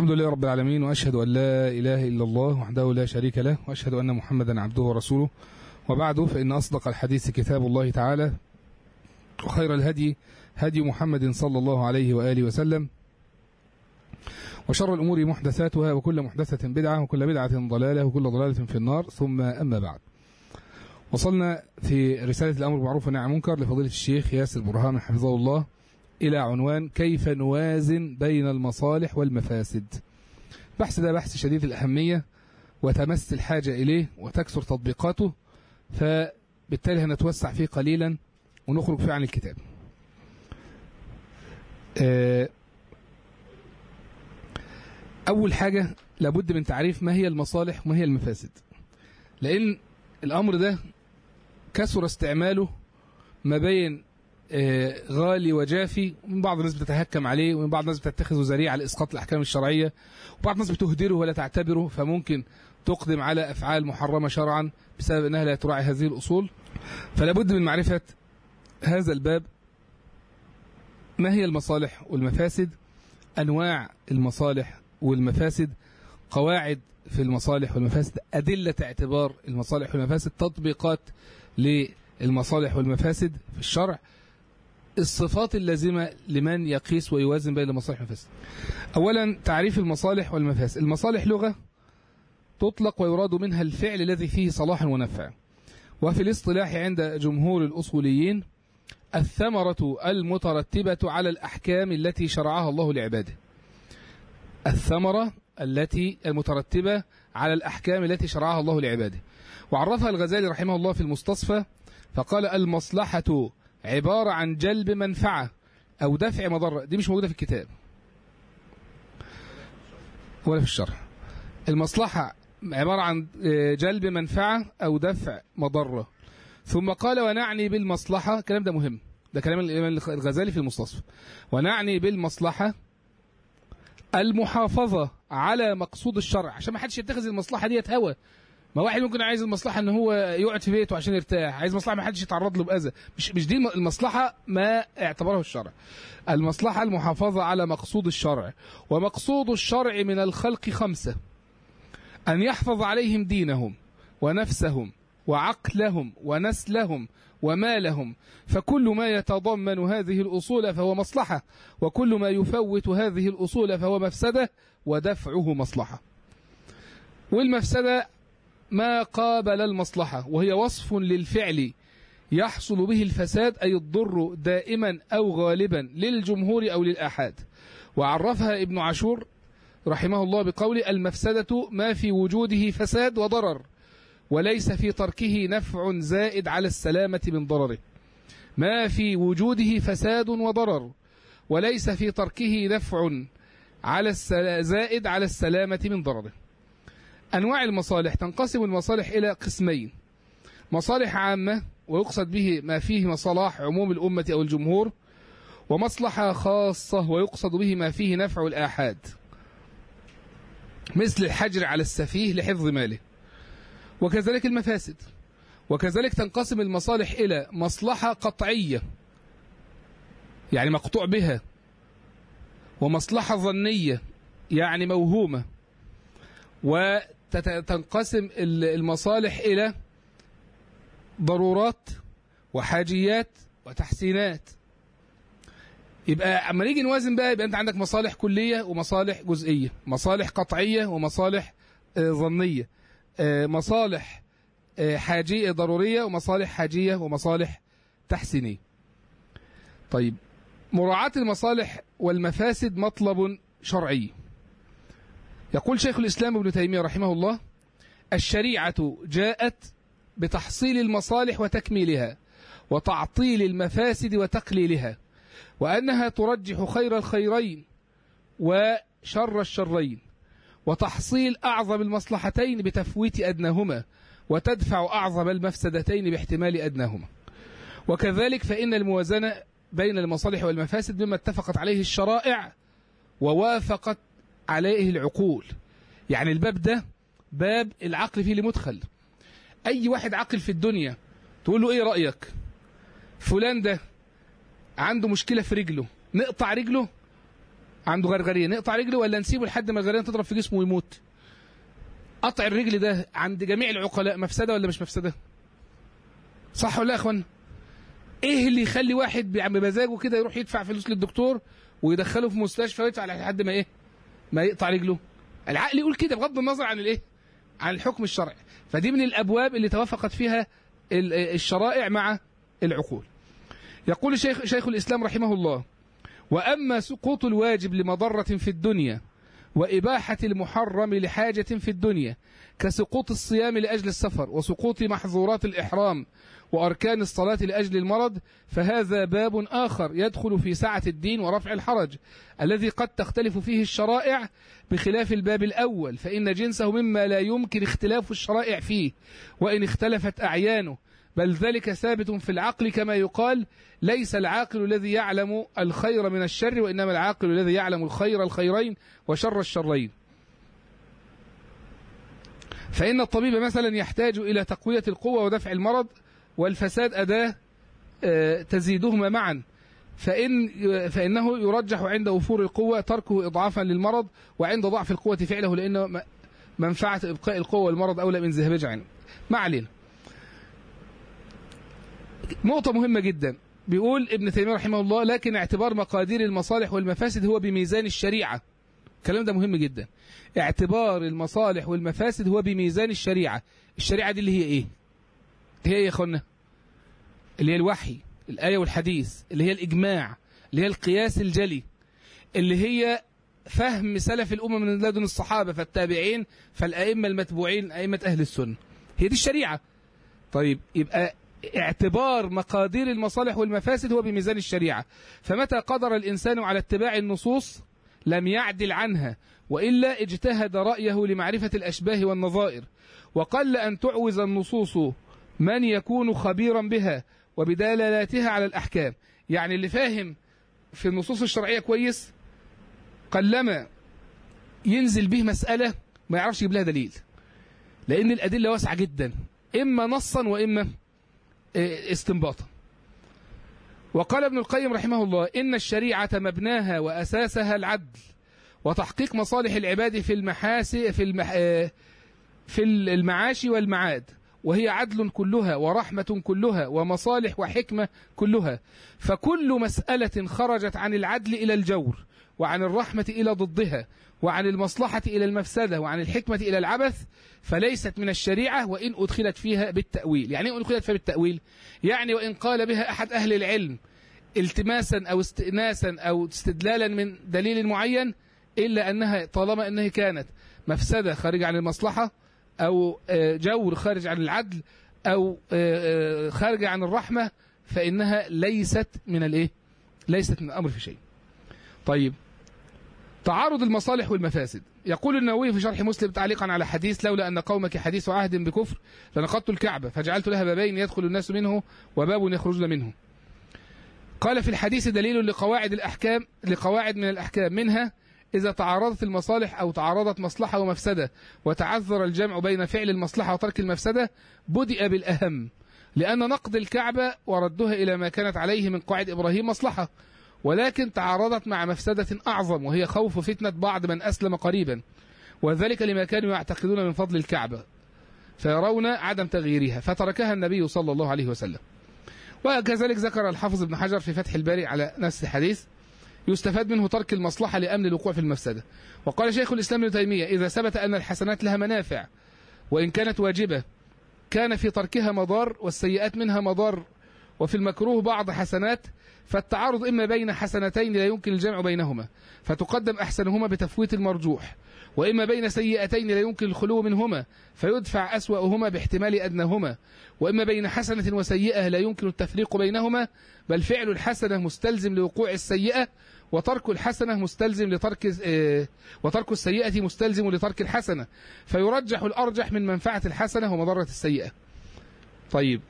الحمد لله رب العالمين وأشهد أن لا إله إلا الله وحده لا شريك له وأشهد أن محمدا عبده ورسوله وبعد فإن أصدق الحديث كتاب الله تعالى وخير الهدي هدي محمد صلى الله عليه وآله وسلم وشر الأمور محدثاتها وكل محدثة بدعة وكل بدعة ضلالة وكل ضلالة في النار ثم أما بعد وصلنا في رسالة الأمر بالمعروف والنهي عن المنكر لفضيلة الشيخ ياسر برهان حفظه الله إلى عنوان كيف نوازن بين المصالح والمفاسد بحث ده بحث شديد الأهمية وتمس الحاجة إليه وتكثر تطبيقاته فبالتالي هنتوسع فيه قليلا ونخرج فيه عن الكتاب أول حاجة لابد من تعريف ما هي المصالح وما هي المفاسد لأن الأمر ده كثر استعماله ما بين غالي وجافي ومن بعض الناس بتتهكم عليه ومن بعض الناس بتتخذه ذريعة لإسقاط الأحكام الشرعية وبعض الناس بتهدره ولا تعتبره فممكن تقدم على أفعال محرمة شرعا بسبب أنها لا تراعي هذه الأصول فلا بد من معرفة هذا الباب ما هي المصالح والمفاسد أنواع المصالح والمفاسد قواعد في المصالح والمفاسد أدلة اعتبار المصالح والمفاسد تطبيقات للمصالح والمفاسد في الشرع الصفات اللازمة لمن يقيس ويوازن بين المصالح والمفاسد أولا تعريف المصالح والمفاسد المصالح لغة تطلق ويراد منها الفعل الذي فيه صلاح ونفع وفي الاصطلاح عند جمهور الأصوليين الثمرة المترتبة على الأحكام التي شرعها الله لعباده الثمرة التي المترتبة على الأحكام التي شرعها الله لعباده وعرفها الغزالي رحمه الله في المستصفى فقال المصلحة عبارة عن جلب منفعة أو دفع مضرة دي مش موجودة في الكتاب ولا في الشرح المصلحة عبارة عن جلب منفعة أو دفع مضرة ثم قال ونعني بالمصلحة الكلام ده مهم ده كلام الإمام الغزالي في المستصفى ونعني بالمصلحة المحافظة على مقصود الشرع عشان ما حدش يتخذ المصلحة ديت هوى ما واحد ممكن عايز المصلحة ان هو يقعد في بيته عشان يرتاح عايز مصلحة ما حدش يتعرض له بأذى مش مش دي المصلحة ما اعتبره الشرع المصلحة المحافظة على مقصود الشرع ومقصود الشرع من الخلق خمسة أن يحفظ عليهم دينهم ونفسهم وعقلهم ونسلهم ومالهم فكل ما يتضمن هذه الأصول فهو مصلحة وكل ما يفوت هذه الأصول فهو مفسدة ودفعه مصلحة والمفسدة ما قابل المصلحة وهي وصف للفعل يحصل به الفساد أي الضر دائما أو غالبا للجمهور أو للآحاد وعرفها ابن عاشور رحمه الله بقول المفسدة ما في وجوده فساد وضرر وليس في تركه نفع زائد على السلامة من ضرره ما في وجوده فساد وضرر وليس في تركه نفع على زائد على السلامة من ضرره أنواع المصالح تنقسم المصالح إلى قسمين مصالح عامة ويقصد به ما فيه مصالح عموم الأمة أو الجمهور ومصلحة خاصة ويقصد به ما فيه نفع الآحاد مثل الحجر على السفيه لحفظ ماله وكذلك المفاسد وكذلك تنقسم المصالح إلى مصلحة قطعية يعني مقطوع بها ومصلحة ظنية يعني موهومة وتنقسم المصالح إلى ضرورات وحاجيات وتحسينات يبقى اما نيجي نوازن بقى يبقى انت عندك مصالح كليه ومصالح جزئيه مصالح قطعيه ومصالح ظنيه مصالح حاجيه ضروريه ومصالح حاجيه ومصالح تحسينيه طيب مراعاه المصالح والمفاسد مطلب شرعي يقول شيخ الاسلام ابن تيميه رحمه الله الشريعه جاءت بتحصيل المصالح وتكميلها وتعطيل المفاسد وتقليلها وأنها ترجح خير الخيرين وشر الشرين وتحصيل أعظم المصلحتين بتفويت أدناهما وتدفع أعظم المفسدتين باحتمال أدناهما وكذلك فإن الموازنة بين المصالح والمفاسد مما اتفقت عليه الشرائع ووافقت عليه العقول يعني الباب ده باب العقل فيه لمدخل أي واحد عاقل في الدنيا تقول له إيه رأيك فلان ده عنده مشكلة في رجله نقطع رجله عنده غرغريه نقطع رجله ولا نسيبه لحد ما الغرغريه تضرب في جسمه ويموت قطع الرجل ده عند جميع العقلاء مفسده ولا مش مفسده صح ولا لا يا اخوان ايه اللي يخلي واحد بمزاجه كده يروح يدفع فلوس للدكتور ويدخله في مستشفى ويدفع لحد ما ايه ما يقطع رجله العقل يقول كده بغض النظر عن الايه عن الحكم الشرعي فدي من الابواب اللي توافقت فيها الشرائع مع العقول يقول شيخ شيخ الاسلام رحمه الله واما سقوط الواجب لمضره في الدنيا وإباحة المحرم لحاجة في الدنيا كسقوط الصيام لأجل السفر وسقوط محظورات الإحرام وأركان الصلاة لأجل المرض فهذا باب آخر يدخل في سعة الدين ورفع الحرج الذي قد تختلف فيه الشرائع بخلاف الباب الأول فإن جنسه مما لا يمكن اختلاف الشرائع فيه وإن اختلفت أعيانه بل ذلك ثابت في العقل كما يقال ليس العاقل الذي يعلم الخير من الشر وإنما العاقل الذي يعلم الخير الخيرين وشر الشرين فإن الطبيب مثلا يحتاج إلى تقوية القوة ودفع المرض والفساد أداة تزيدهما معا فإن فإنه يرجح عند وفور القوة تركه إضعافا للمرض وعند ضعف القوة فعله لأن منفعة إبقاء القوة والمرض أولى من ذهاب عنه ما علينا نقطة مهمة جدا بيقول ابن تيمية رحمه الله لكن اعتبار مقادير المصالح والمفاسد هو بميزان الشريعة الكلام ده مهم جدا اعتبار المصالح والمفاسد هو بميزان الشريعة الشريعة دي اللي هي ايه هي ايه يا اخوانا اللي هي الوحي الآية والحديث اللي هي الإجماع اللي هي القياس الجلي اللي هي فهم سلف الأمة من لدن الصحابة فالتابعين فالأئمة المتبوعين أئمة أهل السنة هي دي الشريعة طيب يبقى اعتبار مقادير المصالح والمفاسد هو بميزان الشريعة فمتى قدر الإنسان على اتباع النصوص لم يعدل عنها وإلا اجتهد رأيه لمعرفة الأشباه والنظائر وقل أن تعوز النصوص من يكون خبيرا بها وبدلالاتها على الأحكام يعني اللي فاهم في النصوص الشرعية كويس قلما ينزل به مسألة ما يعرفش يجيب لها دليل لأن الأدلة واسعة جدا إما نصا وإما استنباطا وقال ابن القيم رحمه الله إن الشريعة مبناها وأساسها العدل وتحقيق مصالح العباد في المحاسي في المح في المعاش والمعاد وهي عدل كلها ورحمة كلها ومصالح وحكمة كلها فكل مسألة خرجت عن العدل إلى الجور وعن الرحمة إلى ضدها وعن المصلحة إلى المفسدة وعن الحكمة إلى العبث فليست من الشريعة وإن أدخلت فيها بالتأويل يعني إيه أدخلت فيها بالتأويل يعني وإن قال بها أحد أهل العلم التماسا أو استئناسا أو استدلالا من دليل معين إلا أنها طالما أنها كانت مفسدة خارجة عن المصلحة أو جور خارج عن العدل أو خارجة عن الرحمة فإنها ليست من الإيه؟ ليست من الأمر في شيء طيب تعارض المصالح والمفاسد يقول النووي في شرح مسلم تعليقا على حديث لولا أن قومك حديث عهد بكفر لنقضت الكعبة فجعلت لها بابين يدخل الناس منه وباب يخرجون منه قال في الحديث دليل لقواعد الأحكام لقواعد من الأحكام منها إذا تعارضت المصالح أو تعارضت مصلحة ومفسدة وتعذر الجمع بين فعل المصلحة وترك المفسدة بدأ بالأهم لأن نقض الكعبة وردها إلى ما كانت عليه من قواعد إبراهيم مصلحة ولكن تعارضت مع مفسدة أعظم وهي خوف فتنة بعض من أسلم قريبا وذلك لما كانوا يعتقدون من فضل الكعبة فيرون عدم تغييرها فتركها النبي صلى الله عليه وسلم وكذلك ذكر الحافظ ابن حجر في فتح الباري على نفس الحديث يستفاد منه ترك المصلحة لأمن الوقوع في المفسدة وقال شيخ الإسلام ابن تيمية إذا ثبت أن الحسنات لها منافع وإن كانت واجبة كان في تركها مضار والسيئات منها مضار وفي المكروه بعض حسنات فالتعارض إما بين حسنتين لا يمكن الجمع بينهما فتقدم أحسنهما بتفويت المرجوح وإما بين سيئتين لا يمكن الخلو منهما فيدفع أسوأهما باحتمال أدناهما وإما بين حسنة وسيئة لا يمكن التفريق بينهما بل فعل الحسنة مستلزم لوقوع السيئة وترك الحسنة مستلزم لترك وترك السيئة مستلزم لترك الحسنة فيرجح الأرجح من منفعة الحسنة ومضرة السيئة طيب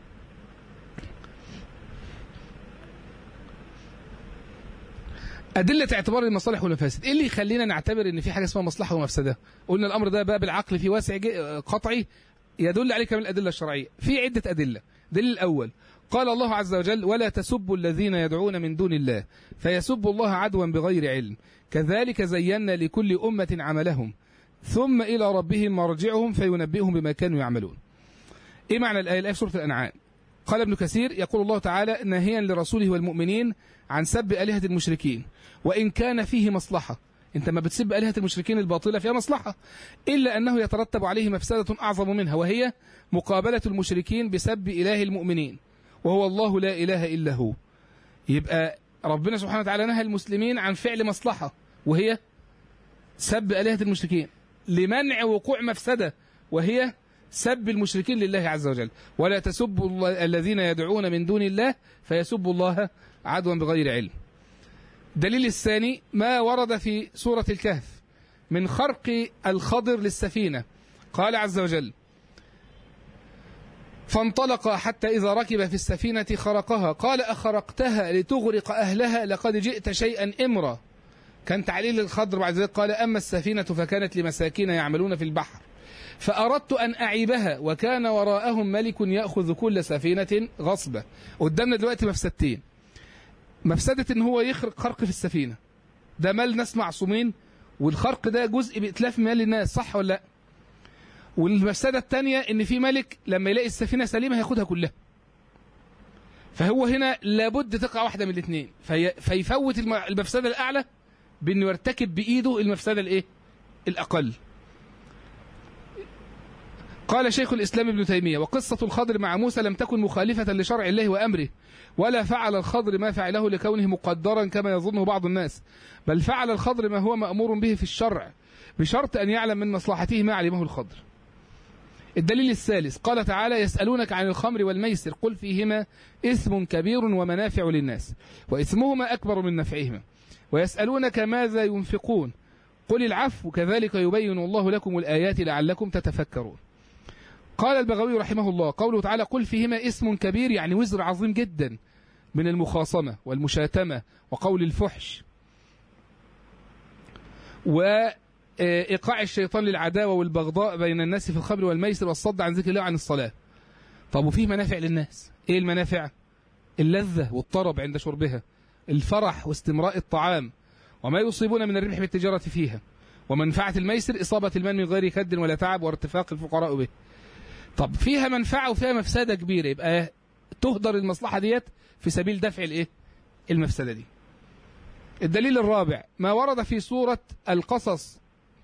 أدلة اعتبار المصالح والمفاسد إيه اللي يخلينا نعتبر إن في حاجة اسمها مصلحة ومفسدة قلنا الأمر ده باب العقل فيه واسع قطعي يدل عليه كمان الأدلة الشرعية في عدة أدلة دليل الأول قال الله عز وجل ولا تسبوا الذين يدعون من دون الله فيسبوا الله عدوا بغير علم كذلك زينا لكل أمة عملهم ثم إلى ربهم مرجعهم فينبئهم بما كانوا يعملون إيه معنى الآية الآية في سورة الأنعام قال ابن كثير يقول الله تعالى ناهيا لرسوله والمؤمنين عن سب آلهة المشركين وإن كان فيه مصلحة انت ما بتسب آلهة المشركين الباطلة فيها مصلحة إلا أنه يترتب عليه مفسدة أعظم منها وهي مقابلة المشركين بسب إله المؤمنين وهو الله لا إله إلا هو يبقى ربنا سبحانه وتعالى نهى المسلمين عن فعل مصلحة وهي سب آلهة المشركين لمنع وقوع مفسدة وهي سب المشركين لله عز وجل ولا تسبوا الله- الذين يدعون من دون الله فيسبوا الله عدوا بغير علم دليل الثاني ما ورد في سورة الكهف من خرق الخضر للسفينة قال عز وجل فانطلق حتى إذا ركب في السفينة خرقها قال أخرقتها لتغرق أهلها لقد جئت شيئا إمرا كان تعليل الخضر بعد ذلك قال أما السفينة فكانت لمساكين يعملون في البحر فأردت أن أعيبها وكان وراءهم ملك يأخذ كل سفينة غصبة قدامنا دلوقتي مفسدتين مفسدة ان هو يخرق خرق في السفينة ده مال ناس معصومين والخرق ده جزء بإتلاف مال الناس صح ولا لا والمفسدة الثانية ان في ملك لما يلاقي السفينة سليمة هياخدها كلها فهو هنا لابد تقع واحدة من الاثنين في فيفوت الم- المفسدة الأعلى بأنه يرتكب بإيده المفسدة الإيه؟ الأقل قال شيخ الإسلام ابن تيمية وقصة الخضر مع موسى لم تكن مخالفة لشرع الله وأمره ولا فعل الخضر ما فعله لكونه مقدرا كما يظنه بعض الناس بل فعل الخضر ما هو مأمور به في الشرع بشرط أن يعلم من مصلحته ما علمه الخضر الدليل الثالث قال تعالى يسألونك عن الخمر والميسر قل فيهما إثم كبير ومنافع للناس وإثمهما أكبر من نفعهما ويسألونك ماذا ينفقون قل العفو كذلك يبين الله لكم الآيات لعلكم تتفكرون قال البغوي رحمه الله قوله تعالى قل فيهما اسم كبير يعني وزر عظيم جدا من المخاصمة والمشاتمة وقول الفحش وإيقاع الشيطان للعداوة والبغضاء بين الناس في الخمر والميسر والصد عن ذكر الله عن الصلاة طب وفيه منافع للناس ايه المنافع اللذة والطرب عند شربها الفرح واستمراء الطعام وما يصيبون من الربح بالتجارة فيها ومنفعة الميسر إصابة المال من غير كد ولا تعب وارتفاق الفقراء به طب فيها منفعة وفيها مفسدة كبيرة يبقى تهدر المصلحة ديت في سبيل دفع الايه المفسدة دي الدليل الرابع ما ورد في سورة القصص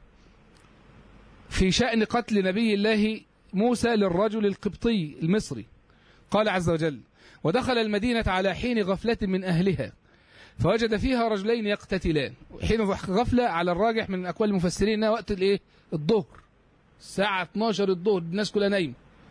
في شأن قتل نبي الله موسى للرجل القبطي المصري قال عز وجل ودخل المدينة على حين غفلة من أهلها فوجد فيها رجلين يقتتلان حين غفلة على الراجح من أقوال المفسرين إنها وقت الإيه الظهر الساعة 12 الظهر الناس كلها نايمة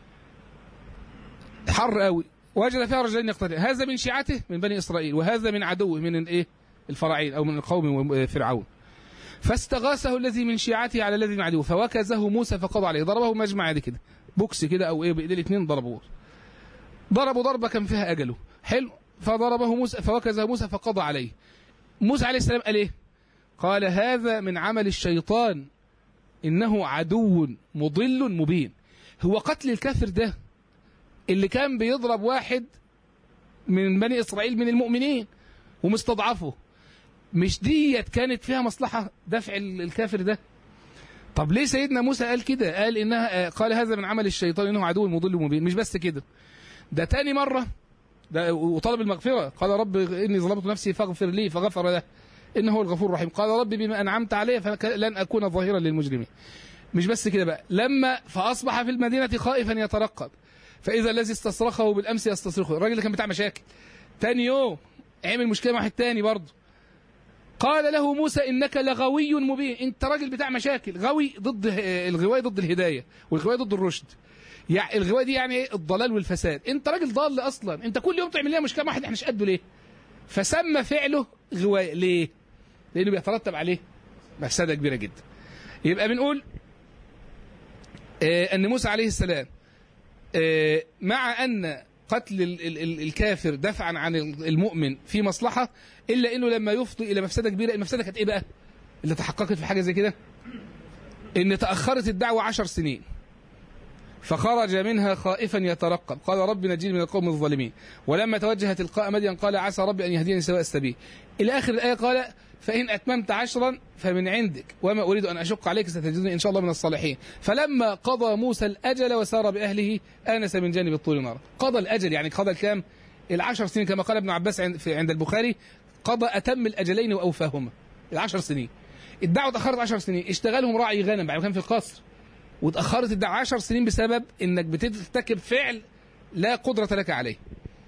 حر قوي وجد فيها رجلين يقتتلان هذا من شيعته من بني إسرائيل وهذا من عدوه من الإيه الفراعين أو من القوم فرعون فاستغاثه الذي من شيعته على الذي من عدوه فوكزه موسى فقضى عليه ضربه مجمع دي كده بوكس كده او ايه بايديه الاثنين ضربوه ضربوا ضربه كان فيها اجله حلو فضربه موسى فوكزه موسى فقضى عليه موسى عليه السلام قال ايه قال هذا من عمل الشيطان انه عدو مضل مبين هو قتل الكافر ده اللي كان بيضرب واحد من بني اسرائيل من المؤمنين ومستضعفه مش ديت كانت فيها مصلحة دفع الكافر ده طب ليه سيدنا موسى قال كده قال إنها قال هذا من عمل الشيطان إنه عدو مضل مبين مش بس كده ده تاني مرة ده وطلب المغفرة قال رب إني ظلمت نفسي فاغفر لي فغفر له إنه هو الغفور الرحيم قال رب بما أنعمت علي فلن أكون ظاهرا للمجرمين مش بس كده بقى لما فأصبح في المدينة خائفا يترقب فإذا الذي استصرخه بالأمس يستصرخه الراجل اللي كان بتاع مشاكل تاني يوم عمل مشكلة مع واحد تاني برضه قال له موسى انك لغوي مبين انت راجل بتاع مشاكل غوي ضد الغوايه ضد الهدايه والغوايه ضد الرشد يعني الغوايه دي يعني ايه الضلال والفساد انت راجل ضال اصلا انت كل يوم تعمل لنا مشكله مع واحد احنا مش قده ليه فسمى فعله غوايه ليه لانه بيترتب عليه مفسده كبيره جدا يبقى بنقول آه ان موسى عليه السلام آه مع ان قتل ال ال ال الكافر دفعا عن المؤمن في مصلحة إلا إنه لما يفضي إلى مفسدة كبيرة المفسدة كانت إيه بقى اللي تحققت في حاجة زي كده إن تأخرت الدعوة عشر سنين فخرج منها خائفا يترقب قال رب نجيني من القوم الظالمين ولما توجه تلقاء مدين قال عسى ربي أن يهديني سواء السبيل إلى آخر الآية قال فإن أتممت عشرا فمن عندك وما أريد أن أشق عليك ستجدني إن شاء الله من الصالحين فلما قضى موسى الأجل وسار بأهله آنس من جانب الطول نار قضى الأجل يعني قضى الكام العشر سنين كما قال ابن عباس عند, في عند البخاري قضى أتم الأجلين وأوفاهما العشر سنين الدعوة اتأخرت 10 سنين اشتغلهم راعي غنم بعد ما كان في القصر واتأخرت الدعوة 10 سنين بسبب انك بترتكب فعل لا قدرة لك عليه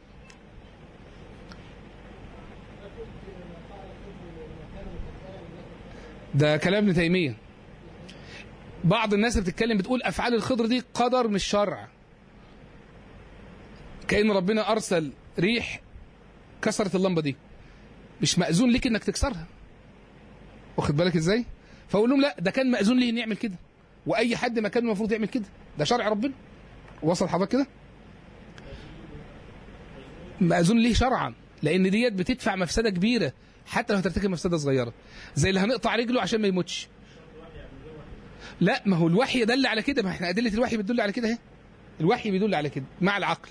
ده كلام ابن تيمية بعض الناس اللي بتتكلم بتقول أفعال الخضر دي قدر مش شرع كأن ربنا أرسل ريح كسرت اللمبة دي مش مأذون ليك انك تكسرها واخد بالك ازاي فاقول لهم لا ده كان مأذون ليه ان يعمل كده واي حد ما كان المفروض يعمل كده ده شرع ربنا وصل حضرتك كده مأذون ليه شرعا لان ديت بتدفع مفسده كبيره حتى لو هترتكب مفسده صغيره زي اللي هنقطع رجله عشان ما يموتش لا ما هو الوحي دل على كده ما احنا ادله الوحي بتدل على كده اهي الوحي بيدل على كده مع العقل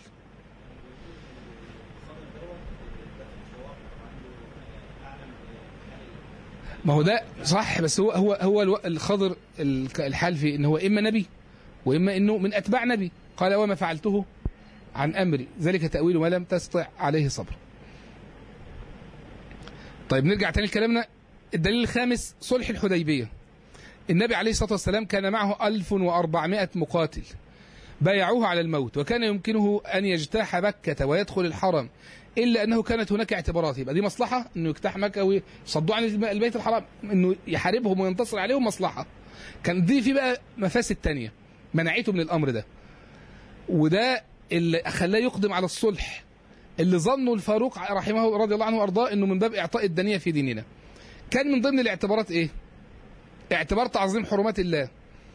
ما هو ده صح بس هو هو هو الو- الخضر ال- الحال في ان هو اما نبي واما انه من اتباع نبي قال وما فعلته عن امري ذلك تاويل ما لم تستطع عليه صبر طيب نرجع تاني لكلامنا الدليل الخامس صلح الحديبيه النبي عليه الصلاه والسلام كان معه 1400 مقاتل بايعوه على الموت وكان يمكنه ان يجتاح مكه ويدخل الحرم الا انه كانت هناك اعتبارات يبقى دي مصلحه انه يجتاح مكه ويصدوا عن الب- البيت الحرام انه يحاربهم وينتصر عليهم مصلحه كان دي في بقى مفاسد تانية منعته من الامر ده وده اللي خلاه يقدم على الصلح اللي ظنه الفاروق رحمه رضي الله عنه وارضاه انه من باب اعطاء الدنيا في ديننا كان من ضمن الاعتبارات ايه اعتبار تعظيم حرمات الله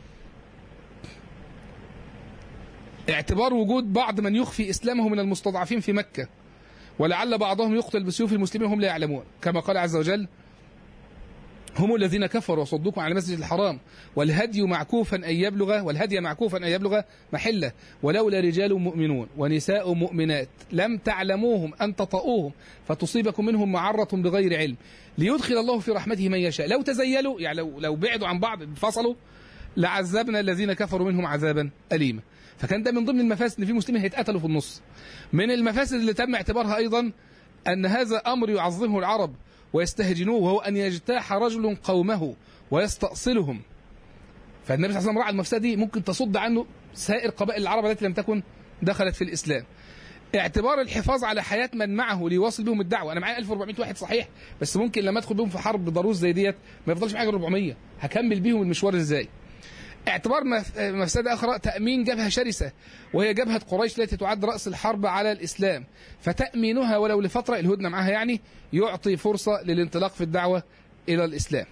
اعتبار وجود بعض من يخفي اسلامه من المستضعفين في مكه ولعل بعضهم يقتل بسيوف المسلمين وهم لا يعلمون كما قال عز وجل هم الذين كفروا وصدوكم عن المسجد الحرام والهدي معكوفا أن يبلغ والهدي معكوفا أن يبلغ محله ولولا رجال مؤمنون ونساء مؤمنات لم تعلموهم أن تطؤوهم فتصيبكم منهم معرة بغير علم ليدخل الله في رحمته من يشاء لو تزيلوا يعني لو, لو بعدوا عن بعض انفصلوا لعذبنا الذين كفروا منهم عذابا أليما فكان ده من ضمن المفاسد ان في مسلمين هيتقتلوا في النص من المفاسد اللي تم اعتبارها ايضا ان هذا امر يعظمه العرب ويستهجنوه وهو ان يجتاح رجل قومه ويستأصلهم فالنبي صلى الله عليه وسلم راى المفسده دي ممكن تصد عنه سائر قبائل العرب التي لم تكن دخلت في الاسلام اعتبار الحفاظ على حياه من معه ليواصل بهم الدعوه انا معايا 1400 واحد صحيح بس ممكن لما ادخل بهم في حرب ضروس زي ديت ما يفضلش معايا غير 400 هكمل بيهم المشوار ازاي اعتبار مف- مفسدة أخرى تأمين جبهة شرسة وهي جبهة قريش التي تعد رأس الحرب على الإسلام فتأمينها ولو لفترة الهدنة معها يعني يعطي فرصة للانطلاق في الدعوة إلى الإسلام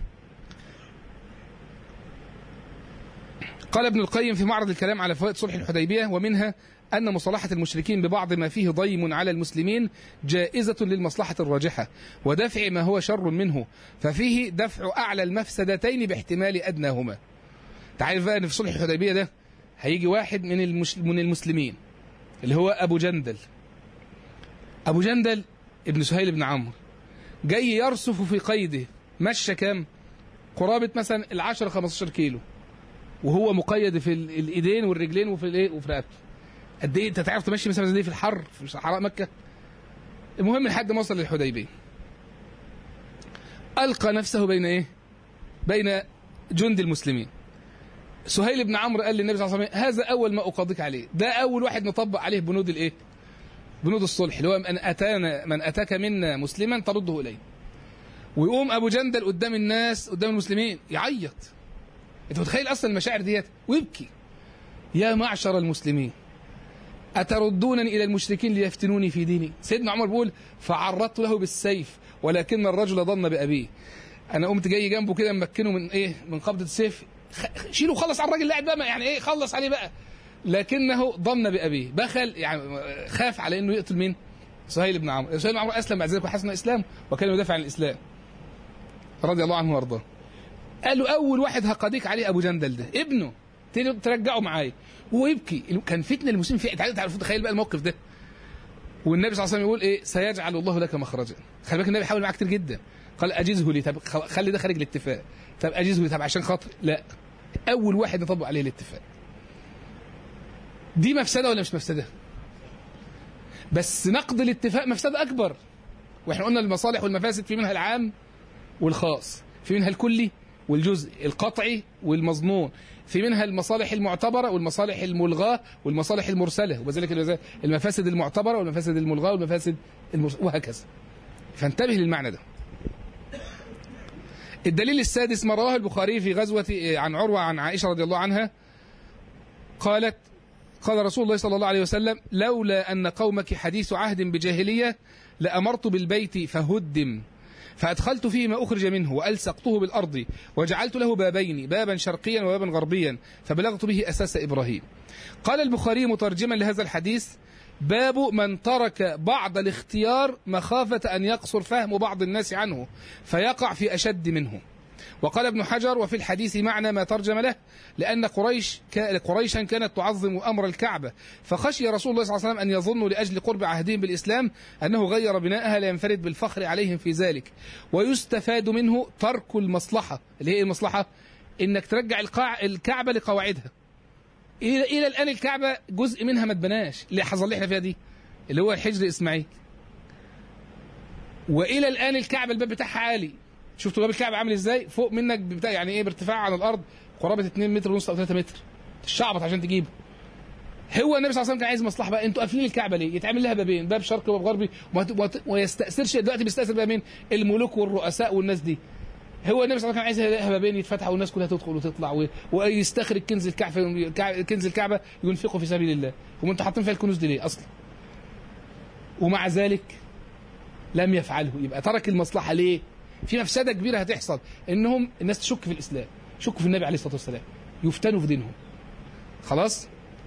قال ابن القيم في معرض الكلام على فوائد صلح الحديبية ومنها أن مصالحة المشركين ببعض ما فيه ضيم على المسلمين جائزة للمصلحة الراجحة ودفع ما هو شر منه ففيه دفع أعلى المفسدتين باحتمال أدناهما تعرف بقى ان في صلح الحديبيه ده هيجي واحد من المش... من المسلمين اللي هو ابو جندل ابو جندل ابن سهيل بن عمرو جاي يرصف في قيده مشى كام قرابه مثلا ال 10 15 كيلو وهو مقيد في ال- الايدين والرجلين وفي الايه وفي رقبته قد ايه انت تعرف تمشي مثلا زي دي في الحر في صحراء مكه المهم لحد ما وصل للحديبيه القى نفسه بين ايه بين جند المسلمين سهيل بن عمرو قال للنبي صلى الله عليه وسلم هذا اول ما اقاضيك عليه ده اول واحد نطبق عليه بنود الايه بنود الصلح اللي هو من اتانا من اتاك منا مسلما ترده اليه ويقوم ابو جندل قدام الناس قدام المسلمين يعيط انت متخيل اصلا المشاعر ديت ويبكي يا معشر المسلمين أتردونني إلى المشركين ليفتنوني في ديني سيدنا عمر بيقول فعرضت له بالسيف ولكن الرجل ظن بأبيه أنا قمت جاي جنبه كده ممكنه من إيه من قبضة السيف خ- شيله خلص على الراجل لاعب بقى ما- يعني إيه خلص عليه بقى لكنه ظن بأبيه بخل يعني خاف على إنه يقتل مين سهيل بن عمرو سهيل بن عمرو أسلم بعد ذلك وحسن إسلام وكان يدافع عن الإسلام رضي الله عنه وارضاه قال له أول واحد هقضيك عليه أبو جندل ده ابنه تيجي ترجعه معايا وهو يبكي كان فتنه المسلمين في تعالوا تعالوا تخيل بقى الموقف ده والنبي صلى الله عليه وسلم يقول ايه سيجعل الله لك مخرجا خلي بالك النبي حاول معاه كتير جدا قال اجزه لي طب خ- خلي ده خارج الاتفاق طب اجزه لي طب عشان خاطر لا اول واحد نطبق عليه الاتفاق دي مفسده ولا مش مفسده بس نقد الاتفاق مفسده اكبر واحنا قلنا المصالح والمفاسد في منها العام والخاص في منها الكلي والجزء القطعي والمظنون في منها المصالح المعتبرة والمصالح الملغاة والمصالح المرسلة وذلك المفاسد المعتبرة والمفاسد الملغاة والمفاسد المرسلة وهكذا فانتبه للمعنى ده الدليل السادس ما رواه البخاري في غزوة عن عروة عن عائشة رضي الله عنها قالت قال رسول الله صلى الله عليه وسلم لولا أن قومك حديث عهد بجاهلية لأمرت بالبيت فهدم فأدخلت فيه ما أخرج منه وألصقته بالأرض وجعلت له بابين بابا شرقيا وبابا غربيا فبلغت به أساس إبراهيم قال البخاري مترجما لهذا الحديث باب من ترك بعض الاختيار مخافة أن يقصر فهم بعض الناس عنه فيقع في أشد منه وقال ابن حجر وفي الحديث معنى ما ترجم له لأن قريش قريشا كانت تعظم أمر الكعبة فخشي رسول الله صلى الله عليه وسلم أن يظنوا لأجل قرب عهدهم بالإسلام أنه غير بناءها لينفرد بالفخر عليهم في ذلك ويستفاد منه ترك المصلحة اللي هي المصلحة إنك ترجع القاع الكعبة لقواعدها إلى إلى الآن الكعبة جزء منها ما اتبناش اللي حصل اللي احنا فيها دي اللي هو حجر إسماعيل وإلى الآن الكعبة الباب بتاعها عالي شفتوا باب الكعبه عامل ازاي فوق منك بتاع يعني ايه بارتفاع عن الارض قرابه 2 متر ونص او 3 متر تشعبط عشان تجيبه هو النبي صلى الله عليه وسلم كان عايز مصلحه بقى انتوا قافلين الكعبه ليه؟ يتعمل لها بابين باب شرقي وباب غربي وما ويستاثرش دلوقتي بيستاثر بقى مين؟ الملوك والرؤساء والناس دي هو النبي صلى الله عليه وسلم كان عايز لها بابين يتفتحوا والناس كلها تدخل وتطلع و... ويستخرج كنز الكعبه كنز الكعبه ينفقه في سبيل الله هم انتوا حاطين فيها الكنوز دي ليه اصلا؟ ومع ذلك لم يفعله يبقى ترك المصلحه ليه؟ في مفسده كبيره هتحصل انهم الناس تشك في الاسلام يشك في النبي عليه الصلاه والسلام يفتنوا في دينهم خلاص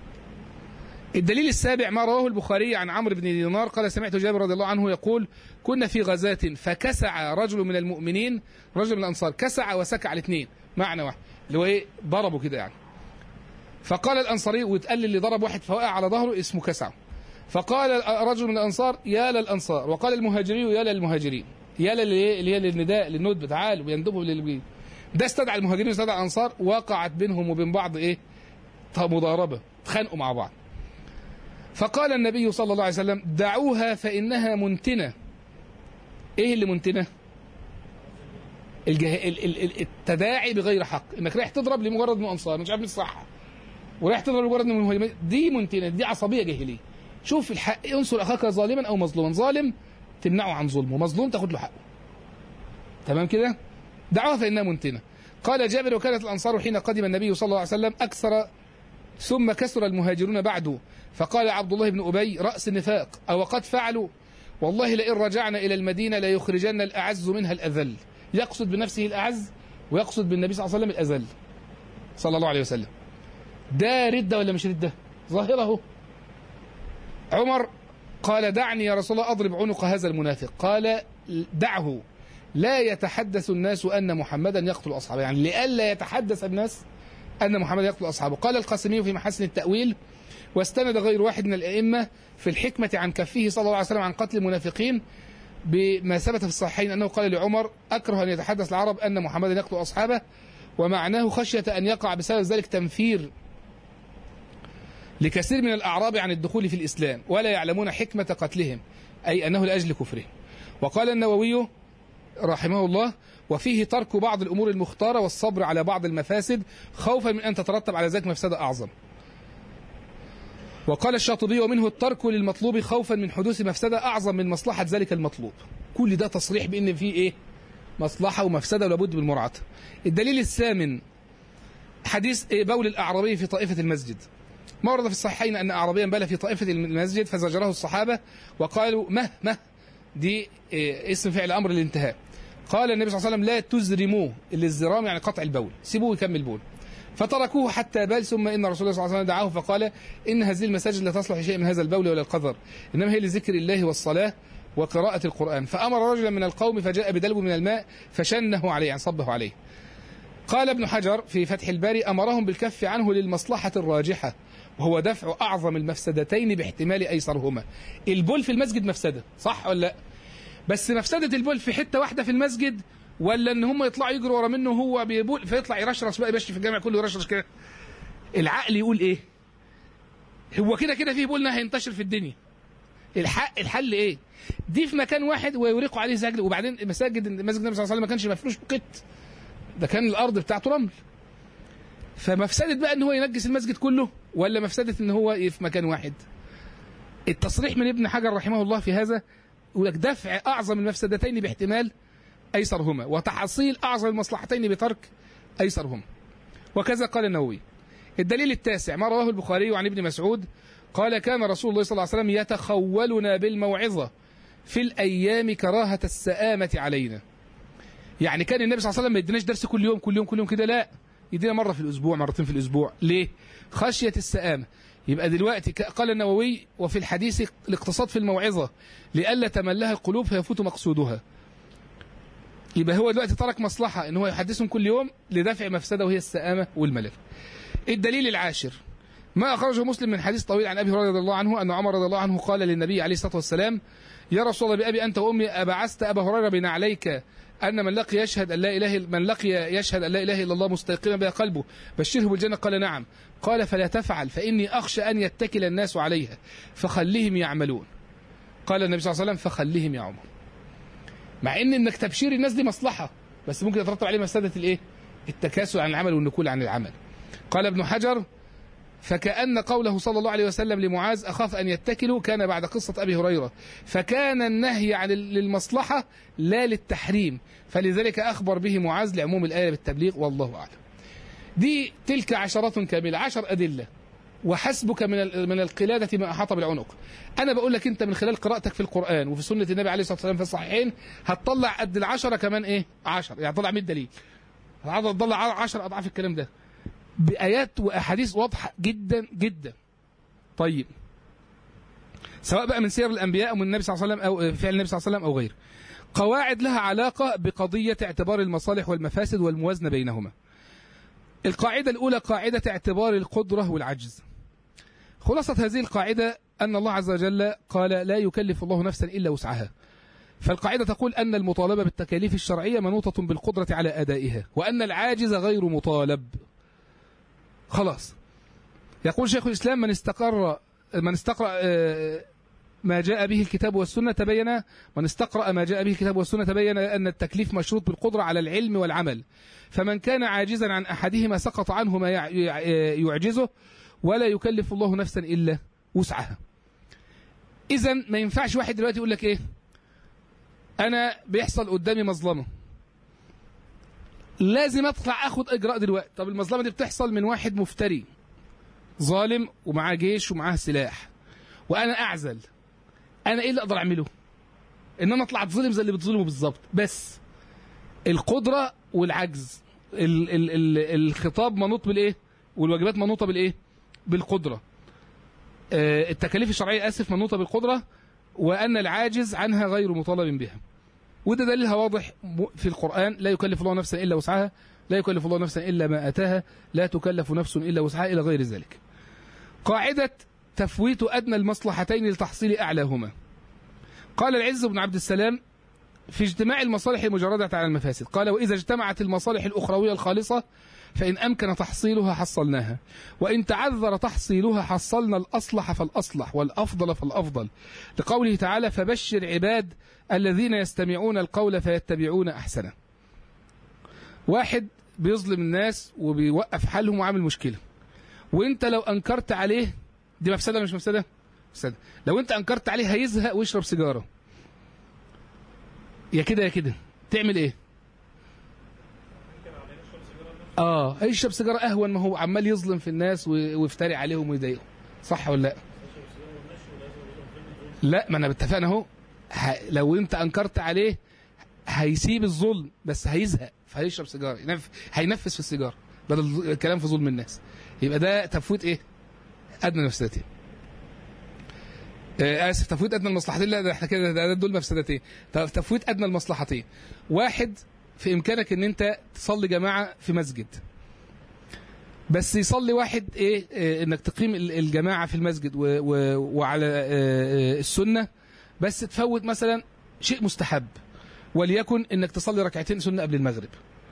الدليل السابع ما رواه البخاري عن عمرو بن دينار قال سمعت جابر رضي الله عنه يقول كنا في غزاة فكسع رجل من المؤمنين رجل من الانصار كسع وسكع الاثنين معنى واحد اللي هو ايه ضربه كده يعني فقال الانصاري واتقال اللي ضرب واحد فوقع على ظهره اسمه كسع فقال رجل من الانصار يا للانصار وقال المهاجري يا للمهاجرين يا اللي هي للنداء للندب تعالوا ويندبوا للبيت ده استدعى المهاجرين واستدعى الانصار وقعت بينهم وبين بعض ايه مضاربه اتخانقوا مع بعض فقال النبي صلى الله عليه وسلم دعوها فانها منتنه ايه اللي منتنه الجه... ال... ال... ال... التداعي بغير حق انك رايح تضرب لمجرد من انصار مش عارف من الصح ورايح تضرب لمجرد من المهاجرين دي منتنه دي عصبيه جاهليه شوف الحق انصر اخاك ظالما او مظلوما ظالم تمنعه عن ظلمه مظلوم تاخد له حقه تمام كده دعوها فإنها منتنة قال جابر وكانت الأنصار حين قدم النبي صلى الله عليه وسلم أكثر ثم كثر المهاجرون بعده فقال عبد الله بن أبي رأس النفاق أو قد فعلوا والله لئن رجعنا إلى المدينة ليخرجن الأعز منها الأذل يقصد بنفسه الأعز ويقصد بالنبي صلى الله عليه وسلم الأذل صلى الله عليه وسلم ده ردة ولا مش ردة ظاهره عمر قال دعني يا رسول الله أضرب عنق هذا المنافق قال دعه لا يتحدث الناس أن محمدا يقتل أصحابه يعني لئلا يتحدث الناس أن محمدا يقتل أصحابه قال القاسمي في محسن التأويل واستند غير واحد من الأئمة في الحكمة عن كفه صلى الله عليه وسلم عن قتل المنافقين بما ثبت في الصحيحين أنه قال لعمر أكره أن يتحدث العرب أن محمدا يقتل أصحابه ومعناه خشية أن يقع بسبب ذلك تنفير لكثير من الأعراب عن الدخول في الإسلام ولا يعلمون حكمة قتلهم أي أنه لأجل كفرهم وقال النووي رحمه الله وفيه ترك بعض الأمور المختارة والصبر على بعض المفاسد خوفا من أن تترتب على ذلك مفسدة أعظم وقال الشاطبي ومنه الترك للمطلوب خوفا من حدوث مفسدة أعظم من مصلحة ذلك المطلوب كل ده تصريح بأن فيه إيه مصلحة ومفسدة ولابد من مراعاة الدليل الثامن حديث بول الأعرابي في طائفة المسجد ما ورد في الصحيحين أن أعرابيا بال في طائفة المسجد فزجره الصحابة وقالوا مه مه دي اسم فعل أمر الانتهاء قال النبي صلى الله عليه وسلم لا تزرموه الازرام يعني قطع البول سيبوه يكمل بول فتركوه حتى بال ثم ان رسول الله صلى الله عليه وسلم دعاه فقال ان هذه المساجد لا تصلح شيء من هذا البول ولا القذر انما هي لذكر الله والصلاه وقراءة القرآن فأمر رجلا من القوم فجاء بدلو من الماء فشنه عليه يعني صبه عليه قال ابن حجر في فتح الباري أمرهم بالكف عنه للمصلحة الراجحة وهو دفع أعظم المفسدتين باحتمال أيسرهما البول في المسجد مفسدة صح ولا لا بس مفسدة البول في حتة واحدة في المسجد ولا ان هم يطلعوا يجروا ورا منه وهو بيبول فيطلع يرشرش بقى يمشي في الجامع كله يرشرش كده العقل يقول ايه هو كده كده فيه بولنا هينتشر في الدنيا الحق الحل ايه دي في مكان واحد ويريقوا عليه سجل وبعدين مساجد مسجد النبي صلى الله عليه وسلم ما كانش مفروش بقت ده كان الارض بتاعته رمل فمفسده بقى ان هو ينجس المسجد كله ولا مفسده ان هو في مكان واحد التصريح من ابن حجر رحمه الله في هذا يقول لك دفع اعظم المفسدتين باحتمال ايسرهما وتحصيل اعظم المصلحتين بترك ايسرهما وكذا قال النووي الدليل التاسع ما رواه البخاري عن ابن مسعود قال كان رسول الله صلى الله عليه وسلم يتخولنا بالموعظة في الأيام كراهة السآمة علينا يعني كان النبي صلى الله عليه وسلم ما يديناش درس كل يوم كل يوم كل يوم كده لا يدينا مرة في الأسبوع مرتين في الأسبوع ليه خشية السآمة يبقى دلوقتي قال النووي وفي الحديث الاقتصاد في الموعظة لئلا تملها القلوب فيفوت مقصودها يبقى هو دلوقتي ترك مصلحة ان هو يحدثهم كل يوم لدفع مفسدة وهي السآمة والملل الدليل العاشر ما أخرجه مسلم من حديث طويل عن أبي هريرة رضي الله عنه أن عمر رضي الله عنه قال للنبي عليه الصلاة والسلام يا رسول الله بأبي أنت وأمي أبعثت أبا هريرة بنعليك أن من لقي يشهد أن لا إله من لقي يشهد أن لا إله إلا الله مستيقنا بها قلبه بشره بالجنة قال نعم قال فلا تفعل فإني أخشى أن يتكل الناس عليها فخليهم يعملون قال النبي صلى الله عليه وسلم فخليهم يا عمر مع ان انك تبشير الناس دي مصلحه بس ممكن يترتب عليه مفسده الايه التكاسل عن العمل والنكول عن العمل قال ابن حجر فكأن قوله صلى الله عليه وسلم لمعاذ أخاف أن يتكلوا كان بعد قصة أبي هريرة فكان النهي عن للمصلحة لا للتحريم فلذلك أخبر به معاذ لعموم الآية بالتبليغ والله أعلم دي تلك عشرات كاملة عشر أدلة وحسبك من من القلادة ما أحاط بالعنق أنا بقول لك أنت من خلال قراءتك في القرآن وفي سنة النبي عليه الصلاة والسلام في الصحيحين هتطلع قد العشرة كمان إيه عشر يعني طلع 100 دليل هتطلع 10 أضعاف الكلام ده بآيات وأحاديث واضحة جدا جدا طيب سواء بقى من سير الأنبياء أو من النبي صلى الله عليه وسلم أو فعل النبي صلى الله عليه وسلم أو غيره قواعد لها علاقة بقضية اعتبار المصالح والمفاسد والموازنة بينهما القاعدة الأولى قاعدة اعتبار القدرة والعجز خلاصة هذه القاعدة أن الله عز وجل قال لا يكلف الله نفسا إلا وسعها فالقاعدة تقول أن المطالبة بالتكاليف الشرعية منوطة بالقدرة على أدائها وأن العاجز غير مطالب خلاص يقول شيخ الإسلام من استقر من استقرأ ما جاء به الكتاب والسنة تبين من استقرأ ما جاء به الكتاب والسنة تبين أن التكليف مشروط بالقدرة على العلم والعمل فمن كان عاجزا عن أحدهما سقط عنه ما يعجزه ولا يكلف الله نفسا إلا وسعها إذا ما ينفعش واحد دلوقتي يقول لك إيه أنا بيحصل قدامي مظلمة لازم أطلع أخد إجراء دلوقتي طب المظلمة دي بتحصل من واحد مفتري ظالم ومعاه جيش ومعاه سلاح وأنا أعزل أنا إيه اللي أقدر أعمله إن أنا أطلع أتظلم زي اللي بتظلمه بالظبط بس القدرة والعجز ال ال ال الخطاب منوط بالإيه والواجبات منوطة بالإيه بالقدرة آه التكاليف الشرعية آسف منوطة بالقدرة وأن العاجز عنها غير مطالب بها وده دليلها واضح في القرآن لا يكلف الله نفسا إلا وسعها لا يكلف الله نفسا إلا ما أتاها لا تكلف نفس إلا وسعها إلى غير ذلك قاعدة تفويت أدنى المصلحتين لتحصيل أعلاهما قال العز بن عبد السلام في اجتماع المصالح المجردة على المفاسد قال وإذا اجتمعت المصالح الأخروية الخالصة فإن أمكن تحصيلها حصلناها وإن تعذر تحصيلها حصلنا الأصلح فالأصلح والأفضل فالأفضل لقوله تعالى فبشر عباد الذين يستمعون القول فيتبعون أحسنه واحد بيظلم الناس وبيوقف حالهم وعامل مشكلة وانت لو أنكرت عليه دي مفسدة مش مفسدة مفسدة لو انت أنكرت عليه هيزهق ويشرب سيجارة يا كده يا كده تعمل ايه اه هيشرب سيجاره اهون ما هو عمال يظلم في الناس ويفتري عليهم ويضايقهم صح ولا لا لا ما انا اتفقنا اهو لو انت انكرت عليه هيسيب الظلم بس هيزهق فهيشرب سيجاره ينف... هينفس في السيجاره بدل الكلام في ظلم الناس يبقى ده تفويت ايه ادنى مفسدتين آه اسف تفويت ادنى المصلحتين لا ده احنا كده ده دول مفسدتين تفويت ادنى المصلحتين واحد في امكانك ان انت تصلي جماعه في مسجد بس يصلي واحد ايه, إيه انك تقيم ال- الجماعه في المسجد و و وعلى آه، آه، السنه بس تفوت مثلا شيء مستحب وليكن انك تصلي ركعتين سنه قبل المغرب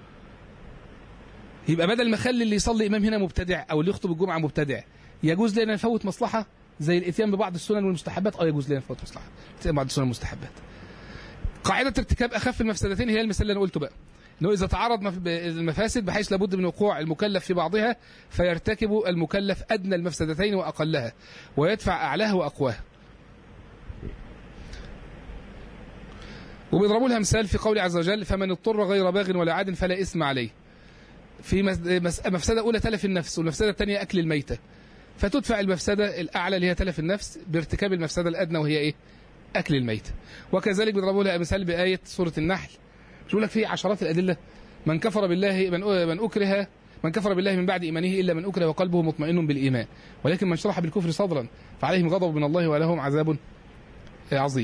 يبقى بدل ما اخلي اللي يصلي امام هنا مبتدع او اللي يخطب الجمعه مبتدع يجوز لي ان نفوت مصلحه زي الاتيان ببعض السنن والمستحبات اه يجوز لي ان نفوت مصلحه الاتيان ببعض السنن والمستحبات قاعده ارتكاب اخف المفسدتين هي المثال اللي انا قلته بقى انه اذا تعارض مف- المفاسد بحيث لابد من وقوع المكلف في بعضها فيرتكب المكلف ادنى المفسدتين واقلها ويدفع اعلاها واقواها وبيضربوا لها مثال في قوله عز وجل فمن اضطر غير باغ ولا عاد فلا اثم عليه في مس- مس- مفسده اولى تلف النفس والمفسده الثانيه اكل الميته فتدفع المفسده الاعلى اللي هي تلف النفس بارتكاب المفسده الادنى وهي ايه اكل الميته وكذلك بيضربوا لها مثال بايه سوره النحل مش بيقول لك في عشرات الادله من كفر بالله من من اكره من كفر بالله من بعد ايمانه الا من اكره وقلبه مطمئن بالايمان ولكن من شرح بالكفر صدرا فعليهم غضب من الله ولهم عذاب عظيم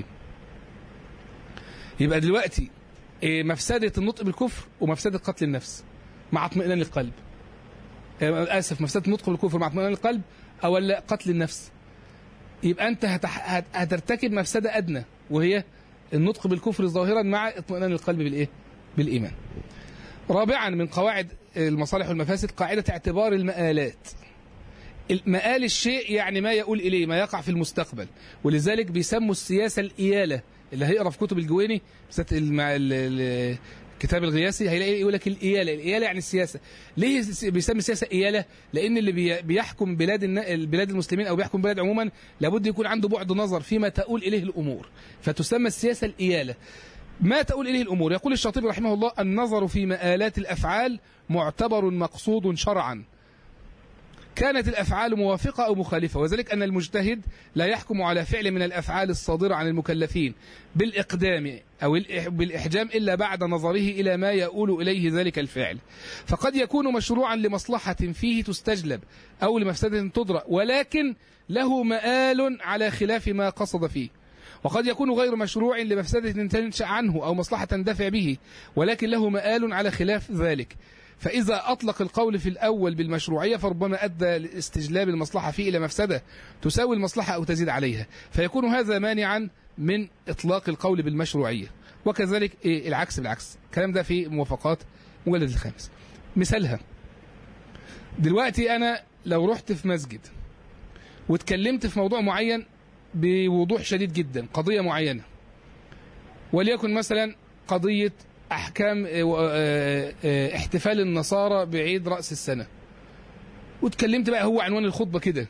يبقى دلوقتي إيه، مفسده النطق بالكفر ومفسده قتل النفس مع اطمئنان القلب إيه، اسف مفسده النطق بالكفر مع اطمئنان القلب او لا قتل النفس يبقى انت هتح... هت... هترتكب مفسده ادنى وهي النطق بالكفر ظاهرا مع اطمئنان القلب بالايه بالايمان رابعا من قواعد المصالح والمفاسد قاعده اعتبار المآلات مآل الشيء يعني ما يقول اليه ما يقع في المستقبل ولذلك بيسموا السياسه الاياله اللي هيقرا في كتب الجويني بالذات الم- ال- ال- الكتاب الغياسي هيلاقي يقول لك الاياله الاياله يعني السياسه ليه س- بيسمي السياسه اياله لان اللي بي- بيحكم بلاد النا- البلاد المسلمين او بيحكم بلاد عموما لابد يكون عنده بعد نظر فيما تؤول اليه الامور فتسمى السياسه الاياله ما تؤول اليه الامور يقول الشاطبي رحمه الله النظر في مآلات الافعال معتبر مقصود شرعا كانت الافعال موافقه او مخالفه وذلك ان المجتهد لا يحكم على فعل من الافعال الصادره عن المكلفين بالاقدام او الإح- بالاحجام الا بعد نظره الى ما يؤول اليه ذلك الفعل فقد يكون مشروعا لمصلحه فيه تستجلب او لمفسده تدرى ولكن له مآل على خلاف ما قصد فيه وقد يكون غير مشروع لمفسدة تنشأ عنه أو مصلحة تندفع به ولكن له مآل على خلاف ذلك فإذا أطلق القول في الأول بالمشروعية فربما أدى لاستجلاب المصلحة فيه إلى مفسدة تساوي المصلحة أو تزيد عليها فيكون هذا مانعا من إطلاق القول بالمشروعية وكذلك إيه العكس بالعكس الكلام ده في موافقات مجلد الخامس مثالها دلوقتي أنا لو رحت في مسجد واتكلمت في موضوع معين بوضوح شديد جدا قضية معينة وليكن مثلا قضية أحكام آه، آه، آه، احتفال النصارى بعيد رأس السنة واتكلمت بقى هو عنوان الخطبة كده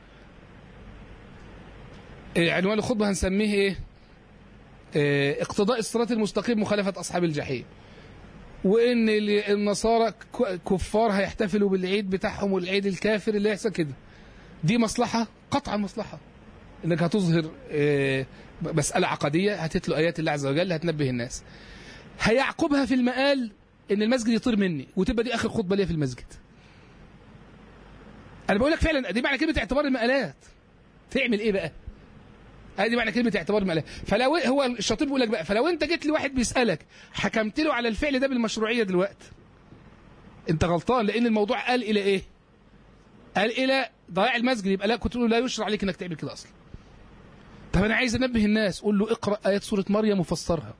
آه، عنوان الخطبة هنسميه ايه آه، اقتضاء الصراط المستقيم مخالفة أصحاب الجحيم وإن ال- النصارى ك- كفار هيحتفلوا بالعيد بتاعهم والعيد الكافر اللي يحصل كده دي مصلحة قطعا مصلحة انك هتظهر آه، مسألة عقدية هتتلو آيات الله عز وجل هتنبه الناس هيعقبها في المقال ان المسجد يطير مني وتبقى دي اخر خطبة ليا في المسجد انا بقول لك فعلا دي معنى كلمة اعتبار المقالات تعمل ايه بقى ادي معنى كلمة اعتبار المقالات فلو هو الشاطر بيقول لك بقى فلو انت جيت لواحد بيسألك حكمت له على الفعل ده بالمشروعية دلوقتي انت غلطان لان الموضوع قال الى ايه قال الى ضياع المسجد يبقى لا كنت تقول له لا يشرع عليك انك تعمل كده اصلا طب انا عايز انبه الناس قول له اقرا ايات سوره مريم وفسرها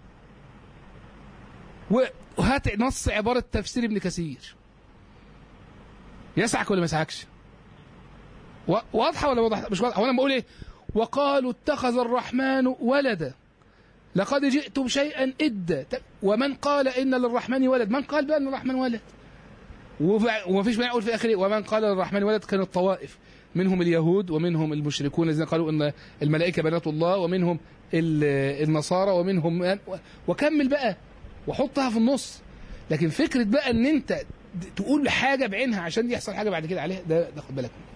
و- وهات نص عباره تفسير ابن كثير يسعك ولا ما يسعكش و- واضحه ولا واضحه مش واضحه وانا بقول ايه وقالوا اتخذ الرحمن ولدا لقد جئتم شيئا إدا ت- ومن قال إن للرحمن ولد من قال بأن الرحمن ولد وف- ومفيش ما يقول في آخره ومن قال للرحمن ولد كانت الطوائف منهم اليهود ومنهم المشركون الذين قالوا ان الملائكه بنات الله ومنهم ال- النصارى ومنهم من- وكمل بقى وحطها في النص لكن فكره بقى ان انت د- تقول حاجه بعينها عشان يحصل حاجه بعد كده عليها ده ده خد بالك منه.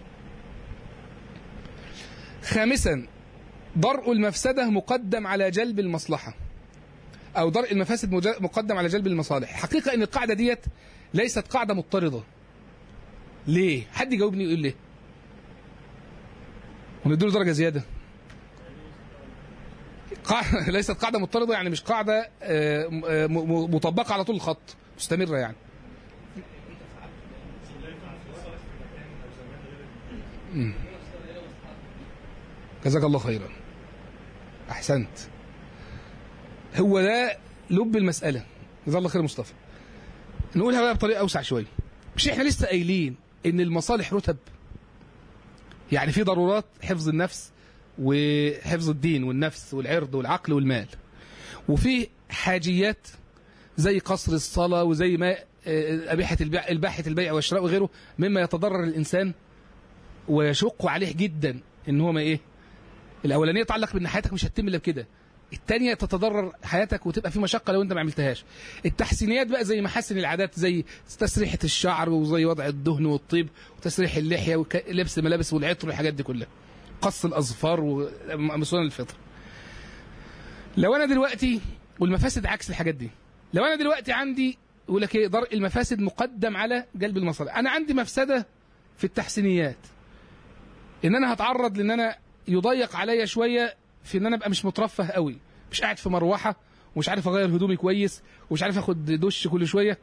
خامسا درء المفسده مقدم على جلب المصلحه او درء المفاسد مج- مقدم على جلب المصالح الحقيقه ان القاعده ديت ليست قاعده مضطرده ليه حد يجاوبني يقول ليه ونديله درجه زياده قاعدة ليست قاعده مضطرده يعني مش قاعده آه، م- آه، م- مطبقه على طول الخط مستمره يعني مم. جزاك الله خيرا احسنت هو ده لب المساله جزاك الله خير يا مصطفى نقولها بقى بطريقه اوسع شويه مش احنا لسه قايلين ان المصالح رتب يعني في ضرورات حفظ النفس وحفظ الدين والنفس والعرض والعقل والمال وفي حاجيات زي قصر الصلاة وزي ما آه، أبيحة البيع إباحة البيع والشراء وغيره مما يتضرر الإنسان ويشق عليه جدا إن هو ما إيه الأولانية تتعلق بأن حياتك مش هتتم إلا بكده التانية تتضرر حياتك وتبقى في مشقة لو أنت ما عملتهاش التحسينيات بقى زي محاسن العادات زي تسريحة الشعر وزي وضع الدهن والطيب وتسريح اللحية ولبس الملابس والعطر والحاجات دي كلها قص الأظفار ومسنن الفطر لو أنا دلوقتي والمفاسد عكس الحاجات دي لو أنا دلوقتي عندي يقول لك ايه درء المفاسد مقدم على جلب المصالح انا عندي مفسده في التحسينيات ان انا هتعرض لان انا يضيق عليا شويه في ان انا ابقى مش مترفه قوي مش قاعد في مروحه ومش عارف اغير هدومي كويس ومش عارف اخد دش كل شويه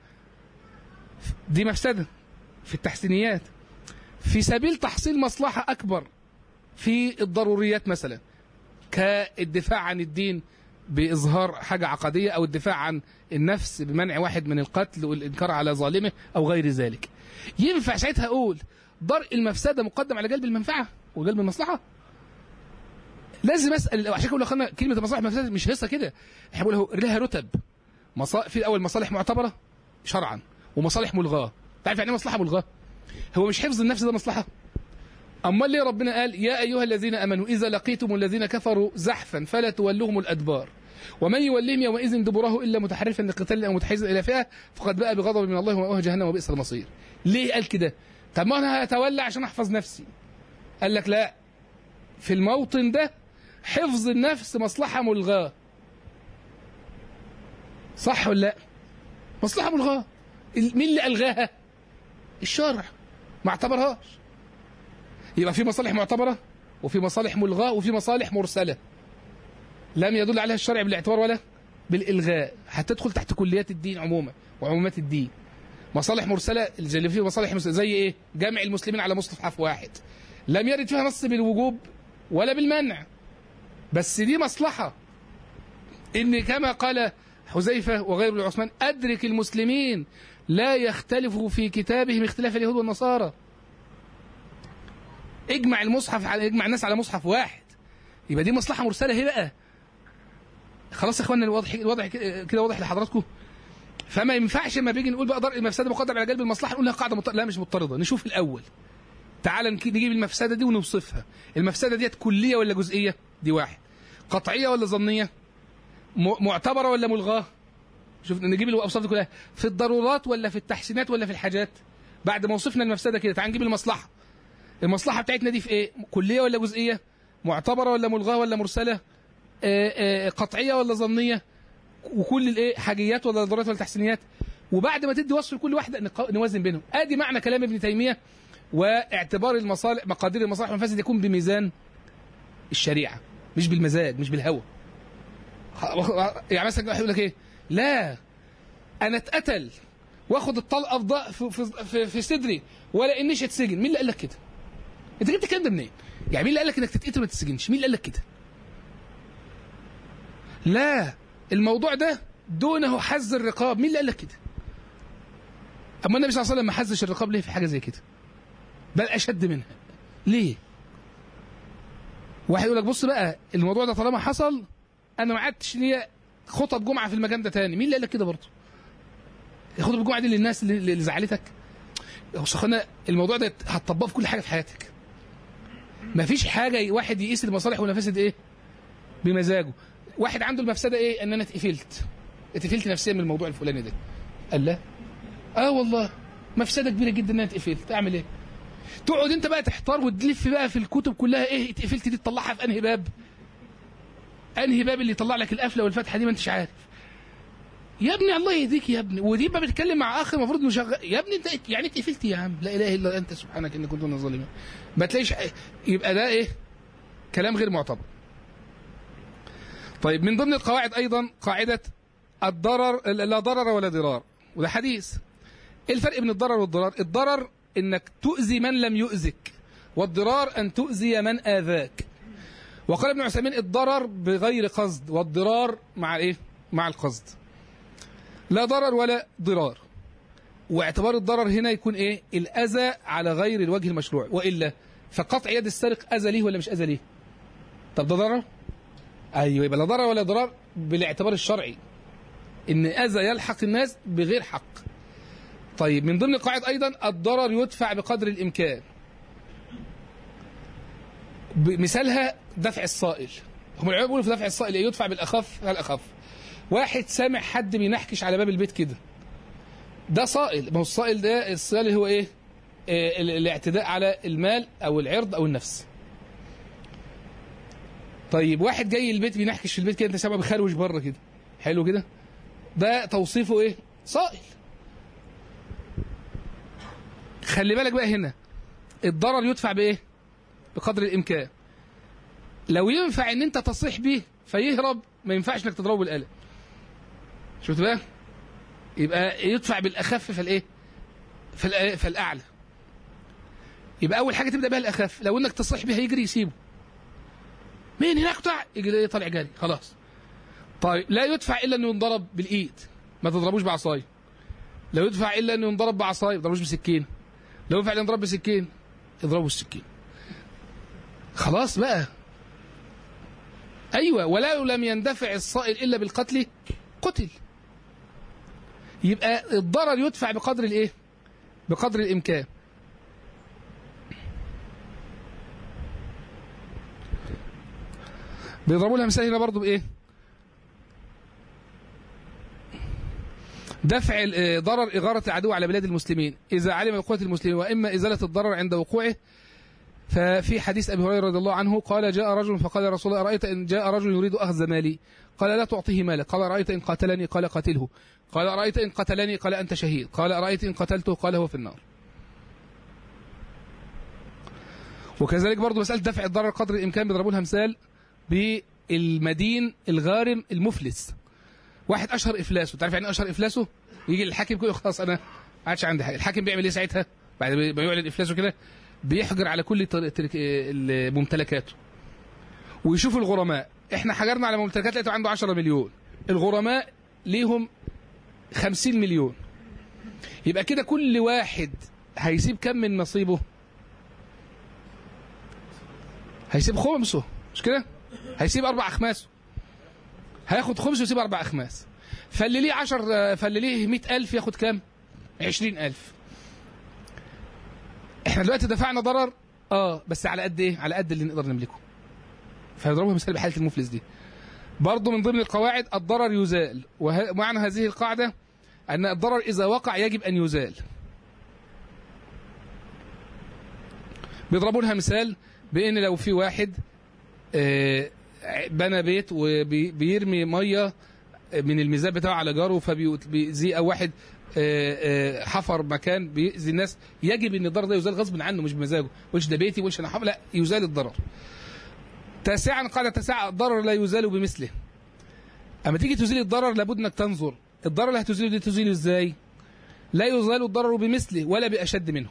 دي مفسده في التحسينيات في سبيل تحصيل مصلحه اكبر في الضروريات مثلا كالدفاع عن الدين بإظهار حاجة عقدية أو الدفاع عن النفس بمنع واحد من القتل والإنكار على ظالمه أو غير ذلك ينفع ساعتها أقول درء المفسدة مقدم على جلب المنفعة وجلب المصلحة لازم أسأل عشان كده أخوانا كلمة المصالح المفسدة مش هيصة كده احنا بنقول لها رتب مصا... في الأول مصالح معتبرة شرعا ومصالح ملغاة تعرف يعني ايه مصلحة ملغاة هو مش حفظ النفس ده مصلحة أما ليه ربنا قال يا أيها الذين أمنوا إذا لقيتم الذين كفروا زحفا فلا تولوهم الأدبار ومن يوليهم يومئذ دبره إلا متحرفا لقتال أو متحيزا إلى فئة فقد باء بغضب من الله ومأواه جهنم وبئس المصير ليه قال كده طب ما أنا هتولى عشان أحفظ نفسي قال لك لا في الموطن ده حفظ النفس مصلحة ملغاة صح ولا لا مصلحة ملغاة مين اللي ألغاها الشارع ما اعتبرهاش يبقى في مصالح معتبرة وفي مصالح ملغاة وفي مصالح مرسلة لم يدل عليها الشرع بالاعتبار ولا بالإلغاء هتدخل تحت كليات الدين عموما وعمومات الدين مصالح مرسلة اللي فيه مصالح مرسلة زي إيه جمع المسلمين على مصحف واحد لم يرد فيها نص بالوجوب ولا بالمنع بس دي مصلحة إن كما قال حذيفة وغير ابن عثمان أدرك المسلمين لا يختلفوا في كتابهم اختلاف اليهود والنصارى اجمع المصحف على اجمع الناس على مصحف واحد يبقى دي مصلحه مرسله هي بقى خلاص يا اخوانا الوضع الوضع كده واضح لحضراتكم فما ينفعش لما بيجي نقول بقى درء المفسده مقدم على جلب المصلحه نقول لها قاعده مط... لا مش مضطرده نشوف الاول تعال نجيب المفسده دي ونوصفها المفسده ديت كليه ولا جزئيه دي واحد قطعيه ولا ظنيه م... معتبره ولا ملغاه شوف نجيب الاوصاف دي كلها في الضرورات ولا في التحسينات ولا في الحاجات بعد ما وصفنا المفسده كده تعال نجيب المصلحه المصلحه بتاعتنا دي في ايه كليه ولا جزئيه معتبره ولا ملغاه ولا مرسله آآ آآ قطعيه ولا ظنيه وكل الايه حاجيات ولا ضرورات ولا تحسينيات وبعد ما تدي وصف لكل واحده نوازن بينهم ادي معنى كلام ابن تيميه واعتبار المصالح مقادير المصالح والمفاسد يكون بميزان الشريعه مش بالمزاج مش بالهوى يعني مثلا واحد يقول لك ايه لا انا اتقتل واخد الطلقه في في في, في صدري ولا انيش اتسجن مين اللي قال لك كده انت جبت الكلام ده منين يعني مين اللي قال لك انك تتقتل وما تتسجنش مين اللي قال لك كده لا الموضوع ده دونه حز الرقاب مين اللي قال لك كده اما النبي صلى الله عليه وسلم ما حزش الرقاب ليه في حاجه زي كده بل اشد منها ليه واحد يقول لك بص بقى الموضوع ده طالما حصل انا ما عدتش ليا خطب جمعه في المكان ده تاني مين اللي قال لك كده برضه خطب الجمعه دي للناس اللي, اللي زعلتك اخوانا الموضوع ده هتطبقه في كل حاجه في حياتك ما فيش حاجه واحد يقيس المصالح والمفاسد ايه بمزاجه واحد عنده المفسده ايه ان انا اتقفلت اتقفلت نفسيا من الموضوع الفلاني ده قال لا اه والله مفسده كبيره جدا ان انا اتقفلت اعمل ايه تقعد انت بقى تحتار وتلف بقى في الكتب كلها ايه اتقفلت دي تطلعها في انهي باب انهي باب اللي يطلع لك القفله والفتحه دي ما انتش عارف يا ابني الله يهديك يا ابني ودي بقى بتتكلم مع اخ المفروض مشغل يا ابني انت يعني اتقفلت يا عم لا اله الا انت سبحانك اني كنت من الظالمين ما تلاقيش يبقى ده ايه كلام غير معتبر طيب من ضمن القواعد ايضا قاعده الضرر لا ضرر ولا ضرار وده حديث ايه الفرق بين الضرر والضرار الضرر انك تؤذي من لم يؤذك والضرار ان تؤذي من اذاك وقال ابن عثيمين الضرر بغير قصد والضرار مع ايه مع القصد لا ضرر ولا ضرار واعتبار الضرر هنا يكون ايه الاذى على غير الوجه المشروع والا فقطع يد السارق اذى ليه ولا مش اذى ليه طب ده ضرر ايوه يبقى لا ضرر ولا ضرار بالاعتبار الشرعي ان اذى يلحق الناس بغير حق طيب من ضمن القواعد ايضا الضرر يدفع بقدر الامكان ب- مثالها دفع الصائل هم العلماء بيقولوا في دفع الصائل إيه؟ يدفع بالاخف الاخف واحد سامع حد بينحكش على باب البيت كده ده صائل ما هو الصائل ده الصائل هو ايه آه، ال- الاعتداء على المال او العرض او النفس طيب واحد جاي البيت بينحكش في البيت كده انت سامعه بيخروش بره كده حلو كده ده توصيفه ايه صائل خلي بالك بقى هنا الضرر يدفع بايه بقدر الامكان لو ينفع ان انت تصيح بيه فيهرب ما ينفعش انك تضربه بالقلم شفت بقى يبقى يدفع بالاخف فالايه فالأ- فالاعلى يبقى اول حاجه تبدا بها الاخف لو انك تصيح بيه هيجري يسيبه مين هناك طلع يجي طالع جري خلاص طيب لا يدفع الا انه ينضرب بالايد ما تضربوش بعصايه لو يدفع الا انه ينضرب بعصايه ما تضربوش بسكين لو ينفع ينضرب بسكين اضربه بالسكين خلاص بقى ايوه ولو لم يندفع الصائل الا بالقتل قتل يبقى الضرر يدفع بقدر الايه بقدر الامكان بيضربوا لها مثال هنا برضه بايه دفع ال- آه، ضرر إغارة العدو على بلاد المسلمين إذا علم بقوة المسلمين وإما إزالة الضرر عند وقوعه ففي حديث أبي هريرة رضي الله عنه قال جاء رجل فقال يا رسول الله أرأيت إن جاء رجل يريد أخذ مالي قال لا تعطيه مالك قال أرأيت إن قاتلني قال قاتله قال أرأيت إن قتلني قال أنت شهيد قال أرأيت إن قتلته قال هو في النار وكذلك برضو مسألة دفع الضرر قدر الإمكان بيضربوا لها مثال بالمدين الغارم المفلس واحد اشهر افلاسه تعرف يعني إيه اشهر افلاسه يجي الحاكم يقول له خلاص انا ما عادش عندي حاجه الحاكم بيعمل ايه ساعتها بعد ما يعلن افلاسه كده بيحجر على كل تر- تر- ال- ممتلكاته ويشوف الغرماء احنا حجرنا على ممتلكات لقيته عنده 10 مليون الغرماء ليهم 50 مليون يبقى كده كل واحد هيسيب كم من نصيبه هيسيب خمسه مش كده هيسيب اربع اخماسه هياخد خمس ويسيب اربع اخماس فاللي ليه 10 فاللي ليه 100000 ياخد كام 20000 احنا دلوقتي دفعنا ضرر اه بس على قد ايه على قد اللي نقدر نملكه فنضربها مثال بحاله المفلس دي برضه من ضمن القواعد الضرر يزال ومعنى هذه القاعده ان الضرر اذا وقع يجب ان يزال بيضربوا لها مثال بان لو في واحد آه، بنى بيت وبيرمي ميه من الميزاب بتاعه على جاره فبيأذيه او واحد آه، آه، حفر مكان بيأذي الناس يجب ان الضرر ده يزال غصب عنه مش بمزاجه وش ده بيتي وش انا حفر لا يزال الضرر تاسعا قاعدة تاسعة الضرر لا يزال بمثله اما تيجي تزيل الضرر لابد انك تنظر الضرر اللي هتزيله دي تزيله ازاي لا يزال الضرر بمثله ولا بأشد منه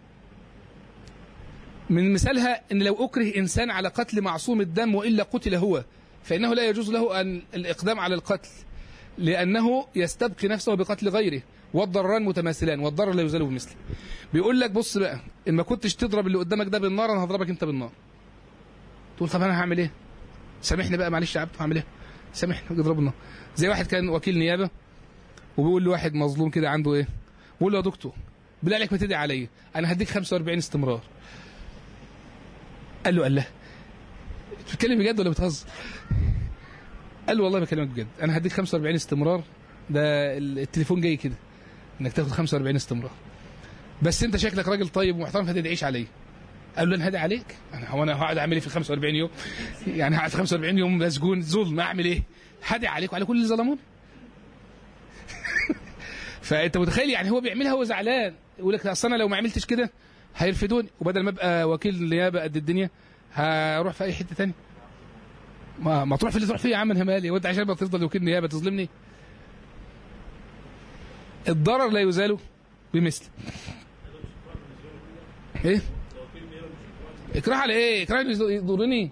من مثالها ان لو اكره انسان على قتل معصوم الدم والا قتل هو فانه لا يجوز له ان الاقدام على القتل لانه يستبقي نفسه بقتل غيره والضرران متماثلان والضرر لا يزال بمثله بيقول لك بص بقى ان ما كنتش تضرب اللي قدامك ده بالنار انا هضربك انت بالنار تقول طب انا هعمل ايه سامحني بقى معلش يا عبد هعمل ايه سامحني اضرب النار زي واحد كان وكيل نيابه وبيقول لواحد مظلوم كده عنده ايه بيقول له يا دكتور بالله عليك ما تدعي عليا انا هديك 45 استمرار قال له قال له بتتكلم بجد ولا بتهزر قال له والله بكلمك بجد انا هديك 45 استمرار ده التليفون جاي كده انك تاخد 45 استمرار بس انت شكلك راجل طيب ومحترم فتدعيش عليا قال له انا هدعي عليك انا هو انا هقعد اعمل ايه في 45 يوم يعني هقعد 45 يوم مسجون ظلم اعمل ايه هدعي عليك وعلى كل اللي ظلموني فانت متخيل يعني هو بيعملها وهو زعلان يقول لك اصل انا لو ما عملتش كده هيرفدوني وبدل ما ابقى وكيل نيابه قد الدنيا هروح في اي حته تانية ما, ما تروح في اللي تروح فيه يا عم انا مالي وانت عشان تفضل وكيل نيابه تظلمني الضرر لا يزال بمثل ايه اكراه على ايه اكراه يضرني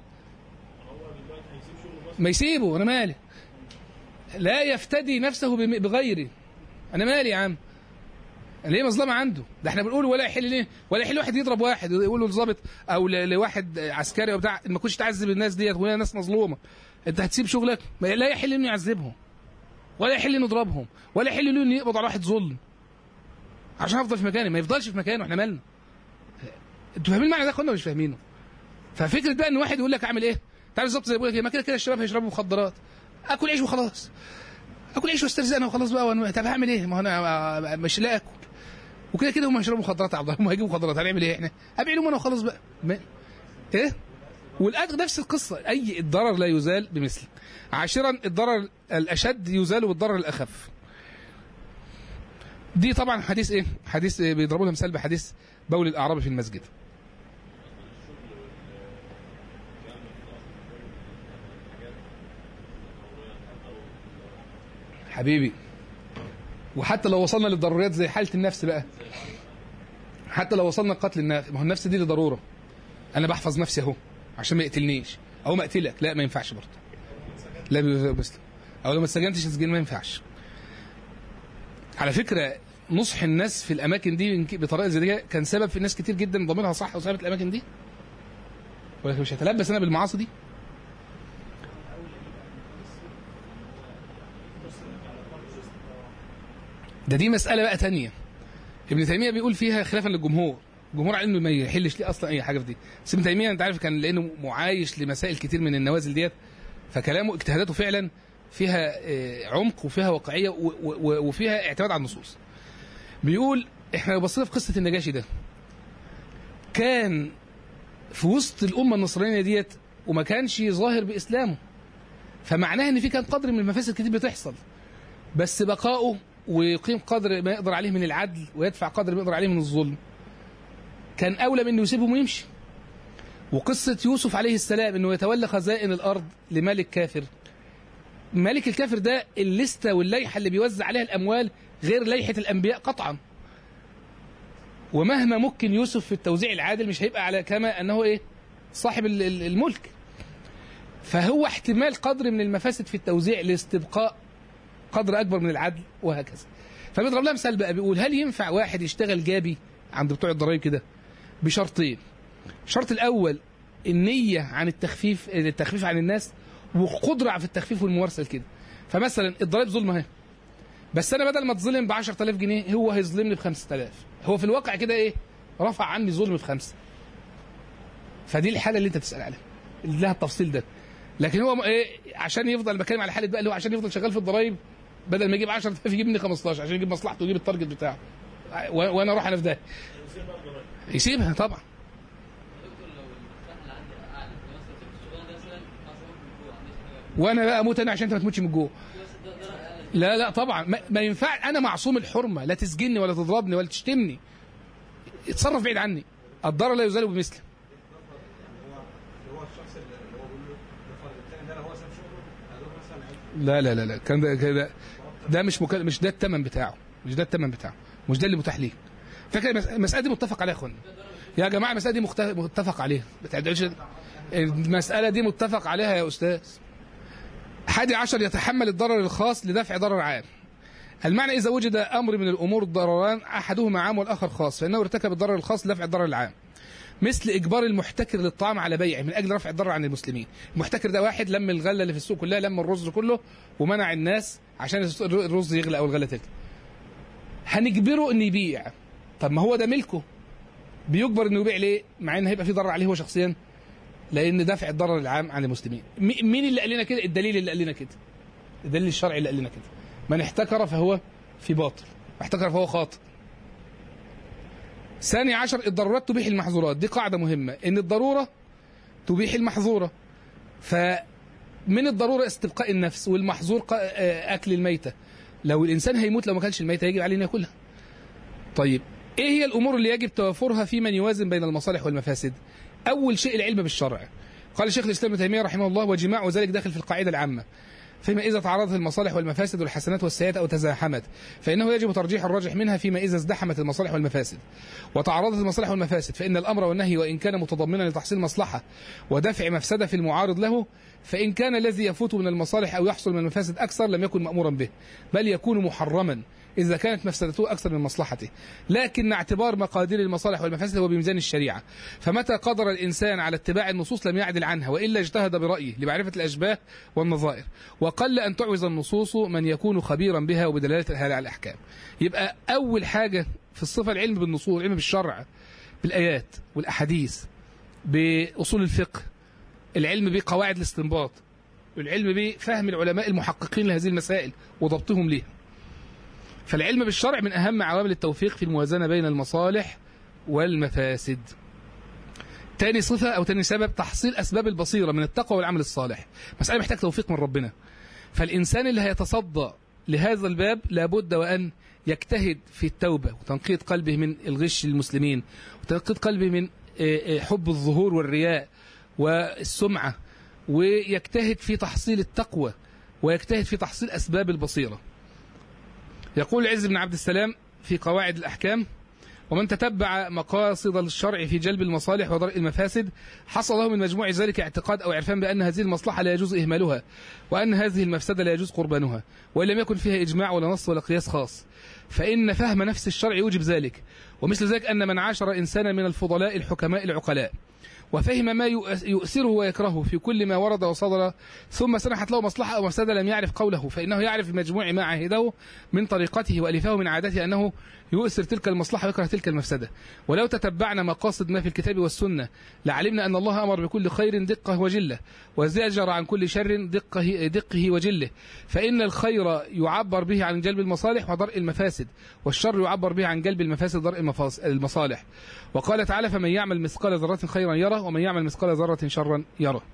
ما يسيبه انا مالي لا يفتدي نفسه بم- بغيري انا مالي يا عم ليه مظلمه عنده ده احنا بنقول ولا يحل ليه ولا يحل واحد يضرب واحد يقول له لظابط او ل- لواحد عسكري او بتاع ما كنتش تعذب الناس ديت وهي ناس مظلومه انت هتسيب شغلك ما- لا يحل انه يعذبهم ولا يحل انه يضربهم ولا يحل له انه يقبض على واحد ظلم عشان افضل في مكاني ما يفضلش في مكانه احنا مالنا انتوا فاهمين معنى ده كنا مش فاهمينه ففكره بقى ان واحد يقول لك اعمل ايه تعرف بالظبط زي بقول لك إيه؟ ما كده كده الشباب هيشربوا مخدرات اكل عيش وخلاص اكل عيش واسترزق انا وخلاص بقى وأنا- طب هعمل ايه ما هو انا مش لا اكل وكده كده هم هيشربوا مخدرات يا عبد الله هم هيجيبوا مخدرات هنعمل ايه احنا ابيع لهم انا وخلاص بقى ما- ايه والاجر نفس القصه اي الضرر لا يزال بمثله عاشرا الضرر الاشد يزال بالضرر الاخف دي طبعا حديث ايه حديث إيه؟ بيضربوا لها مثال بحديث بول الاعراب في المسجد حبيبي وحتى لو وصلنا للضروريات زي حاله النفس بقى حتى لو وصلنا لقتل النفس ما هو النفس دي ضروره انا بحفظ نفسي اهو عشان ما يقتلنيش او ما اقتلك لا ما ينفعش برضه لا بس او لو ما اتسجنتش السجن ما ينفعش على فكره نصح الناس في الاماكن دي بطريقه زي دي كان سبب في ناس كتير جدا ضميرها صح وسابت الاماكن دي ولكن مش هتلبس انا بالمعاصي دي ده دي مسألة بقى تانية ابن تيمية بيقول فيها خلافا للجمهور الجمهور على انه ما يحلش ليه اصلا اي حاجه في دي بس ابن تيميه انت عارف كان لانه معايش لمسائل كتير من النوازل ديت فكلامه اجتهاداته فعلا فيها آه، عمق وفيها واقعيه و- و- وفيها اعتماد على النصوص بيقول احنا لو بصينا في قصه النجاشي ده كان في وسط الامه النصرانيه ديت وما كانش ظاهر باسلامه فمعناها ان في كان قدر من المفاسد كتير بتحصل بس بقائه ويقيم قدر ما يقدر عليه من العدل ويدفع قدر ما يقدر عليه من الظلم كان اولى من انه يسيبهم ويمشي وقصه يوسف عليه السلام انه يتولى خزائن الارض لملك كافر ملك الكافر ده الليسته واللائحه اللي بيوزع عليها الاموال غير لائحه الانبياء قطعا ومهما ممكن يوسف في التوزيع العادل مش هيبقى على كما انه ايه صاحب ال- ال- الملك فهو احتمال قدر من المفاسد في التوزيع لاستبقاء قدر اكبر من العدل وهكذا فبيضرب لها مثال بقى بيقول هل ينفع واحد يشتغل جابي عند بتوع الضرايب كده بشرطين الشرط الاول النيه عن التخفيف التخفيف عن الناس وقدره على التخفيف والممارسه كده فمثلا الضرايب ظلم اهي بس انا بدل ما اتظلم ب 10000 جنيه هو هيظلمني ب 5000 هو في الواقع كده ايه رفع عني ظلم بخمسه فدي الحاله اللي انت بتسال عليها اللي لها التفصيل ده لكن هو ايه عشان يفضل بتكلم على حاله بقى اللي هو عشان يفضل شغال في الضرايب بدل ما يجيب 10000 يجيب مني 15 عشان يجيب مصلحته ويجيب التارجت بتاعه و- وانا اروح انا في ده يسيبها طبعا وانا بقى اموت انا عشان انت ما تموتش من جوه لا لا طبعا ما, ما ينفع انا معصوم الحرمه لا تسجني ولا تضربني ولا تشتمني اتصرف بعيد عني الضرر لا يزال بمثله هو الشخص اللي هو بيقول له الفرد الثاني ده لو هو ساب شغله هدول مثلا عيب لا لا لا لا كان ده كده ده مش مكل... مش ده الثمن بتاعه مش ده الثمن بتاعه مش ده اللي متاح ليه فاكر المس- المساله دي متفق عليها يا اخوانا يا جماعه المساله دي مخت... متفق عليها ما تعدلش المساله دي متفق عليها يا استاذ حادي عشر يتحمل الضرر الخاص لدفع ضرر عام المعنى إذا وجد أمر من الأمور الضرران أحدهما عام والآخر خاص فإنه ارتكب الضرر الخاص لدفع الضرر العام مثل إجبار المحتكر للطعام على بيعه من أجل رفع الضرر عن المسلمين المحتكر ده واحد لم الغلة اللي في السوق كلها لم الرز كله ومنع الناس عشان الرز يغلى أو الغلة تغلى هنجبره إنه يبيع طب ما هو ده ملكه بيجبر إنه يبيع ليه مع إن هيبقى في ضرر عليه هو شخصيا لأن دفع الضرر العام عن المسلمين مي- مين اللي قال لنا كده الدليل اللي قال لنا كده الدليل الشرعي اللي قال لنا كده من احتكر فهو في باطل احتكر فهو خاطئ ثاني عشر الضرورات تبيح المحظورات دي قاعدة مهمة ان الضرورة تبيح المحظورة فمن الضرورة استبقاء النفس والمحظور قا- آه، أكل الميتة لو الإنسان هيموت لو ما كانش الميتة يجب عليه أن يأكلها طيب إيه هي الأمور اللي يجب توافرها في من يوازن بين المصالح والمفاسد أول شيء العلم بالشرع قال شيخ الاسلام ابن تيميه رحمه الله وجماع ذلك داخل في القاعده العامه فيما إذا تعرضت المصالح والمفاسد والحسنات والسيئات أو تزاحمت فإنه يجب ترجيح الراجح منها فيما إذا ازدحمت المصالح والمفاسد وتعارضت المصالح والمفاسد فإن الأمر والنهي وإن كان متضمنا لتحصيل مصلحة ودفع مفسدة في المعارض له فإن كان الذي يفوت من المصالح أو يحصل من المفاسد أكثر لم يكن مأمورا به بل يكون محرما إذا كانت مفسدته أكثر من مصلحته لكن اعتبار مقادير المصالح والمفاسد هو بميزان الشريعة فمتى قدر الإنسان على اتباع النصوص لم يعدل عنها وإلا اجتهد برأيه لمعرفة الأشباه والنظائر وقل أن تعوز النصوص من يكون خبيرا بها وبدلالتها على الأحكام يبقى أول حاجة في الصفة العلم بالنصوص العلم بالشرع بالآيات والأحاديث بأصول الفقه العلم بقواعد الاستنباط العلم بفهم العلماء المحققين لهذه المسائل وضبطهم ليها فالعلم بالشرع من أهم عوامل التوفيق في الموازنة بين المصالح والمفاسد تاني صفة أو تاني سبب تحصيل أسباب البصيرة من التقوى والعمل الصالح مسألة محتاج توفيق من ربنا فالإنسان اللي هيتصدى لهذا الباب لابد وأن يجتهد في التوبة وتنقية قلبه من الغش للمسلمين وتنقية قلبه من حب الظهور والرياء والسمعة ويجتهد في تحصيل التقوى ويجتهد في تحصيل أسباب البصيرة يقول العز بن عبد السلام في قواعد الأحكام ومن تتبع مقاصد الشرع في جلب المصالح ودرء المفاسد حصل له من مجموع ذلك اعتقاد أو عرفان بأن هذه المصلحة لا يجوز إهمالها وأن هذه المفسدة لا يجوز قربانها وإن لم يكن فيها إجماع ولا نص ولا قياس خاص فإن فهم نفس الشرع يوجب ذلك ومثل ذلك أن من عاشر إنسانا من الفضلاء الحكماء العقلاء وفهم ما يؤثره ويكرهه في كل ما ورد وصدر ثم سنحت له مصلحة أو مفسدة لم يعرف قوله فإنه يعرف بمجموع ما عهده من طريقته وألفه من عادته أنه يؤثر تلك المصلحة ويكره تلك المفسدة ولو تتبعنا مقاصد ما في الكتاب والسنة لعلمنا أن الله أمر بكل خير دقة وجلة وزجر عن كل شر دقه, دقه وجله فإن الخير يعبر به عن جلب المصالح ودرء المفاسد والشر يعبر به عن جلب المفاسد ودرء المصالح وقال تعالى فمن يعمل مثقال ذرة خيرا يره ومن يعمل مثقال ذرة شرا يره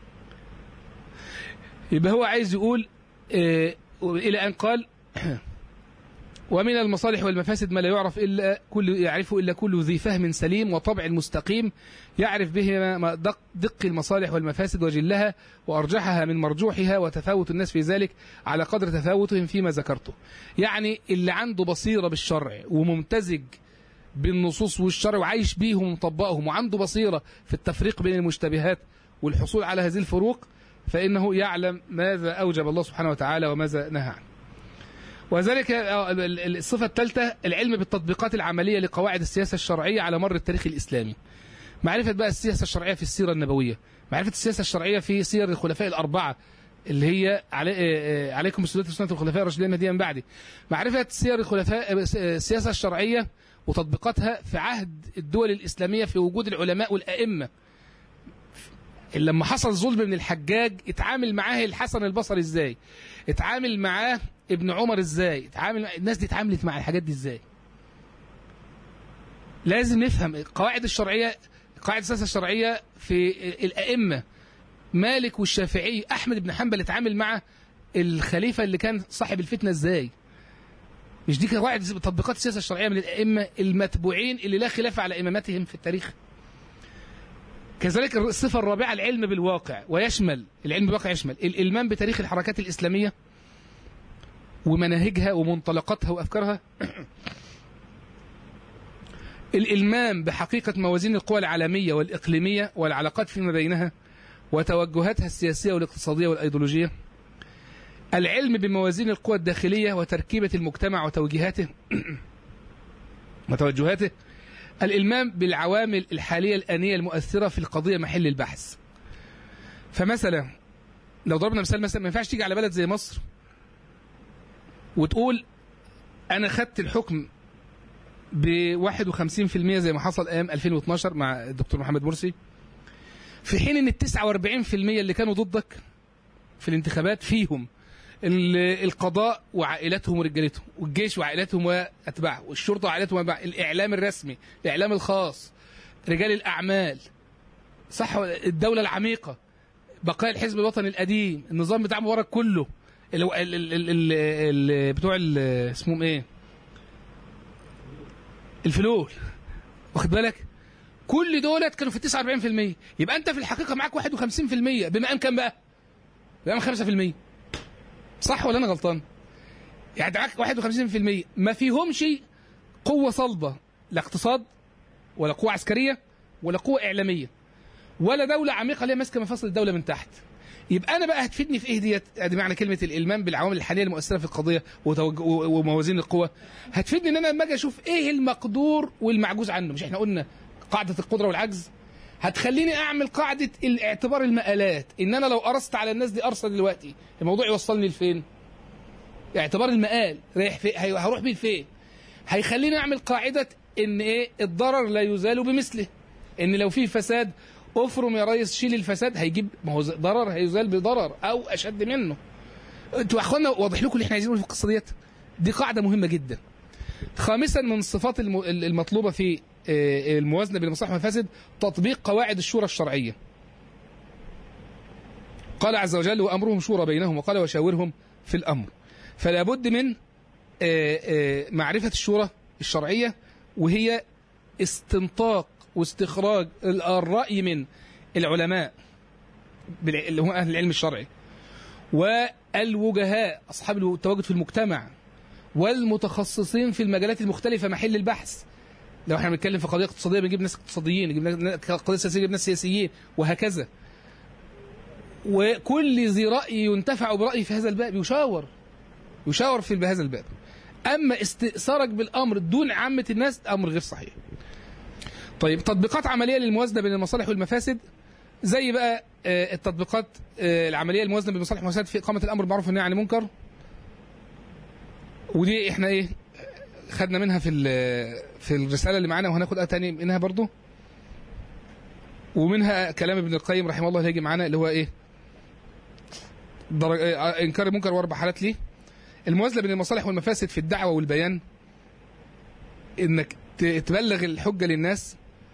يبقى هو عايز يقول إيه إلى أن قال ومن المصالح والمفاسد ما لا يعرف إلا كل يعرفه إلا كل ذي فهم سليم وطبع مستقيم يعرف به ما دق, دق المصالح والمفاسد وجلها وأرجحها من مرجوحها وتفاوت الناس في ذلك على قدر تفاوتهم فيما ذكرته يعني اللي عنده بصيرة بالشرع وممتزج بالنصوص والشرع وعايش بيهم ومطبقهم وعنده بصيرة في التفريق بين المشتبهات والحصول على هذه الفروق فإنه يعلم ماذا أوجب الله سبحانه وتعالى وماذا نهى عنه وذلك الصفة الثالثة العلم بالتطبيقات العملية لقواعد السياسة الشرعية على مر التاريخ الإسلامي معرفة بقى السياسة الشرعية في السيرة النبوية معرفة السياسة الشرعية في سير الخلفاء الأربعة اللي هي علي عليكم بسنة سنة الخلفاء الراشدين المهديين من بعدي معرفة سير الخلفاء السياسة الشرعية وتطبيقاتها في عهد الدول الإسلامية في وجود العلماء والأئمة لما حصل ظلم من الحجاج اتعامل معاه الحسن البصري ازاي اتعامل معاه ابن عمر ازاي اتعامل مع... الناس دي اتعاملت مع الحاجات دي ازاي لازم نفهم القواعد الشرعية قواعد السياسة الشرعية في الأئمة مالك والشافعي أحمد بن حنبل اتعامل مع الخليفة اللي كان صاحب الفتنة ازاي مش دي قواعد تطبيقات السياسة الشرعية من الأئمة المتبوعين اللي لا خلاف على إمامتهم في التاريخ كذلك الصفة الرابعة العلم بالواقع ويشمل العلم بالواقع يشمل الإلمام بتاريخ الحركات الإسلامية ومناهجها ومنطلقاتها وأفكارها الإلمام بحقيقة موازين القوى العالمية والإقليمية والعلاقات فيما بينها وتوجهاتها السياسية والاقتصادية والأيديولوجية العلم بموازين القوى الداخلية وتركيبة المجتمع وتوجيهاته وتوجهاته الإلمام بالعوامل الحالية الآنية المؤثرة في القضية محل البحث فمثلا لو ضربنا مثال مثلا ما ينفعش تيجي على بلد زي مصر وتقول أنا خدت الحكم ب 51% زي ما حصل أيام 2012 مع الدكتور محمد مرسي في حين ان ال 49% اللي كانوا ضدك في الانتخابات فيهم القضاء وعائلتهم ورجالتهم والجيش وعائلتهم واتباعه والشرطه وعائلتهم واتباعه الاعلام الرسمي الاعلام الخاص رجال الاعمال صح الدوله العميقه بقايا الحزب الوطني القديم النظام بتاع مبارك كله اللي هو ال ال ال ال بتوع اسمهم ايه الفلول واخد بالك كل دولت كانوا في 49% يبقى انت في الحقيقه معاك 51% بمقام كام بقى؟ بمقام 5% صح ولا انا غلطان؟ يعني معاك 51% ما فيهمش قوه صلبه لا اقتصاد ولا قوه عسكريه ولا قوه اعلاميه ولا دوله عميقه ليها ماسكه مفاصل الدوله من تحت يبقى انا بقى هتفيدني في ايه ديت ادي معنى كلمه الالمام بالعوامل الحاليه المؤثره في القضيه وتوج- و- وموازين القوى هتفيدني ان انا لما اجي اشوف ايه المقدور والمعجوز عنه مش احنا قلنا قاعده القدره والعجز هتخليني اعمل قاعده الاعتبار المآلات ان انا لو قرصت على الناس دي قرصه دلوقتي الموضوع يوصلني لفين اعتبار المآل رايح في هي- هروح بيه لفين هيخليني اعمل قاعده ان ايه الضرر لا يزال بمثله ان لو في فساد افرم يا ريس شيل الفساد هيجيب ما هو ز- ضرر هيزال بضرر او اشد منه انتوا يا اخوانا واضح لكم اللي احنا عايزينه في القصه ديت دي قاعده مهمه جدا خامسا من الصفات الم- المطلوبه في آه، الموازنه بين المصالح والمفاسد تطبيق قواعد الشورى الشرعيه قال عز وجل وامرهم شورى بينهم وقال وشاورهم في الامر فلا بد من آه، آه، معرفه الشورى الشرعيه وهي استنطاق واستخراج ال- الراي من العلماء بالع- اللي هم اهل العلم الشرعي والوجهاء اصحاب التواجد في المجتمع والمتخصصين في المجالات المختلفه محل البحث لو احنا بنتكلم في قضيه اقتصاديه بنجيب ناس اقتصاديين نجيب ناس قضيه سياسيه نجيب ناس سياسيين وهكذا وكل ذي راي ينتفع برايه في هذا الباب يشاور يشاور في بهذا الباب اما استئثارك بالامر دون عامه الناس امر غير صحيح طيب تطبيقات عمليه للموازنه بين المصالح والمفاسد زي بقى آه، التطبيقات آه، العمليه الموازنه بين المصالح والمفاسد في اقامه الامر بالمعروف والنهي عن المنكر ودي احنا ايه خدنا منها في ال- في الرساله اللي معانا وهناخد تاني منها برضو ومنها كلام ابن القيم رحمه الله اللي هيجي معانا اللي هو ايه درج... آه، انكار المنكر واربع حالات ليه الموازنه بين المصالح والمفاسد في الدعوه والبيان انك ت- تبلغ الحجه للناس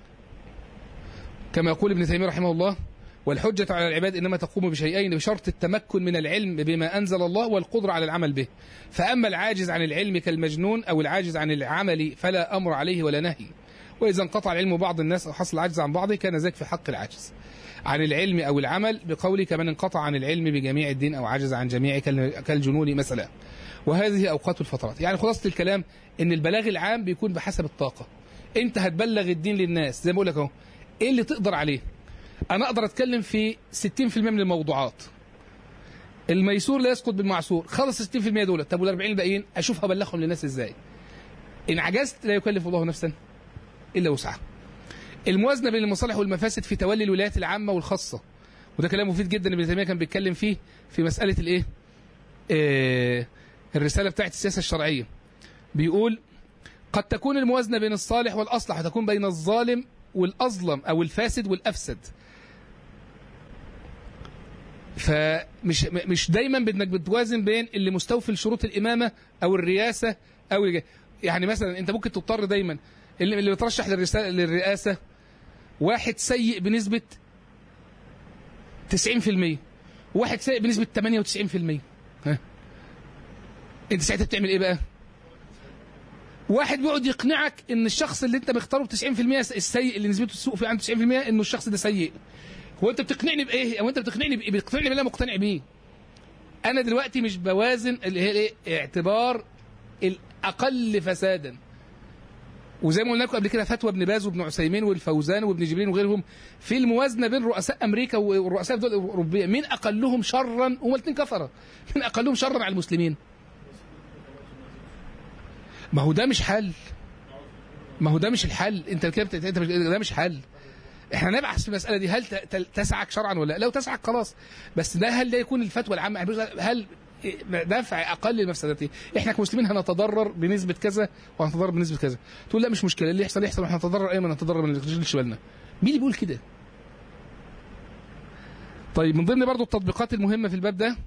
كما يقول ابن تيميه رحمه الله والحجة على العباد إنما تقوم بشيئين بشرط التمكن من العلم بما أنزل الله والقدرة على العمل به فأما العاجز عن العلم كالمجنون أو العاجز عن العمل فلا أمر عليه ولا نهي وإذا انقطع العلم بعض الناس أو حصل العجز عن بعضه كان ذلك في حق العاجز عن العلم أو العمل بقول كمن انقطع عن العلم بجميع الدين أو عجز عن جميع كال- كالجنون مثلا وهذه أوقات الفترات يعني خلاصة الكلام إن البلاغ العام بيكون بحسب الطاقة أنت هتبلغ الدين للناس زي ما بقول لك أهو إيه اللي تقدر عليه انا اقدر اتكلم في 60% من الموضوعات الميسور لا يسقط بالمعسور خلص 60% دول طب وال 40 الباقيين اشوف هبلغهم للناس ازاي ان عجزت لا يكلف الله نفسا الا وسعها الموازنه بين المصالح والمفاسد في تولي الولايات العامه والخاصه وده كلام مفيد جدا ابن تيميه كان بيتكلم فيه في مساله الايه آه الرساله بتاعت السياسه الشرعيه بيقول قد تكون الموازنه بين الصالح والاصلح وتكون بين الظالم والاظلم او الفاسد والافسد فمش م- مش دايما بدك بتوازن بين اللي مستوفي لشروط الامامه او الرئاسه او الج- يعني مثلا انت ممكن تضطر دايما اللي اللي بيترشح للرسالة للرئاسه واحد سيء بنسبه 90% وواحد سيء بنسبه 98% ها انت ساعتها بتعمل ايه بقى؟ واحد بيقعد يقنعك ان الشخص اللي انت مختاره ب 90% السيء اللي نسبته السوء فيه عنده 90% انه الشخص ده سيء هو انت بتقنعني بايه او انت بتقنعني بايه بتقنعني باللي انا مقتنع بيه انا دلوقتي مش بوازن اللي هي الايه اعتبار الاقل فسادا وزي ما قلنا لكم قبل كده فتوى ابن باز وابن عثيمين والفوزان وابن جبرين وغيرهم في الموازنه بين رؤساء امريكا ورؤساء الدول الاوروبيه مين اقلهم شرا هم الاثنين كفره مين اقلهم شرا على المسلمين ما هو ده مش حل ما هو ده مش الحل انت كده بت- انت مش- ده مش حل احنا نبحث في المساله دي هل ت- ت- تسعك شرعا ولا لا لو تسعك خلاص بس ده هل ده يكون الفتوى العامه يعني بيقول هل دفع اقل المفسدات ايه؟ احنا كمسلمين هنتضرر بنسبه كذا وهنتضرر بنسبه كذا تقول لا مش مشكله اللي يحصل يحصل واحنا نتضرر ايمن نتضرر ما نشغلش بالنا مين اللي بيقول كده طيب من ضمن برضو التطبيقات المهمه في الباب ده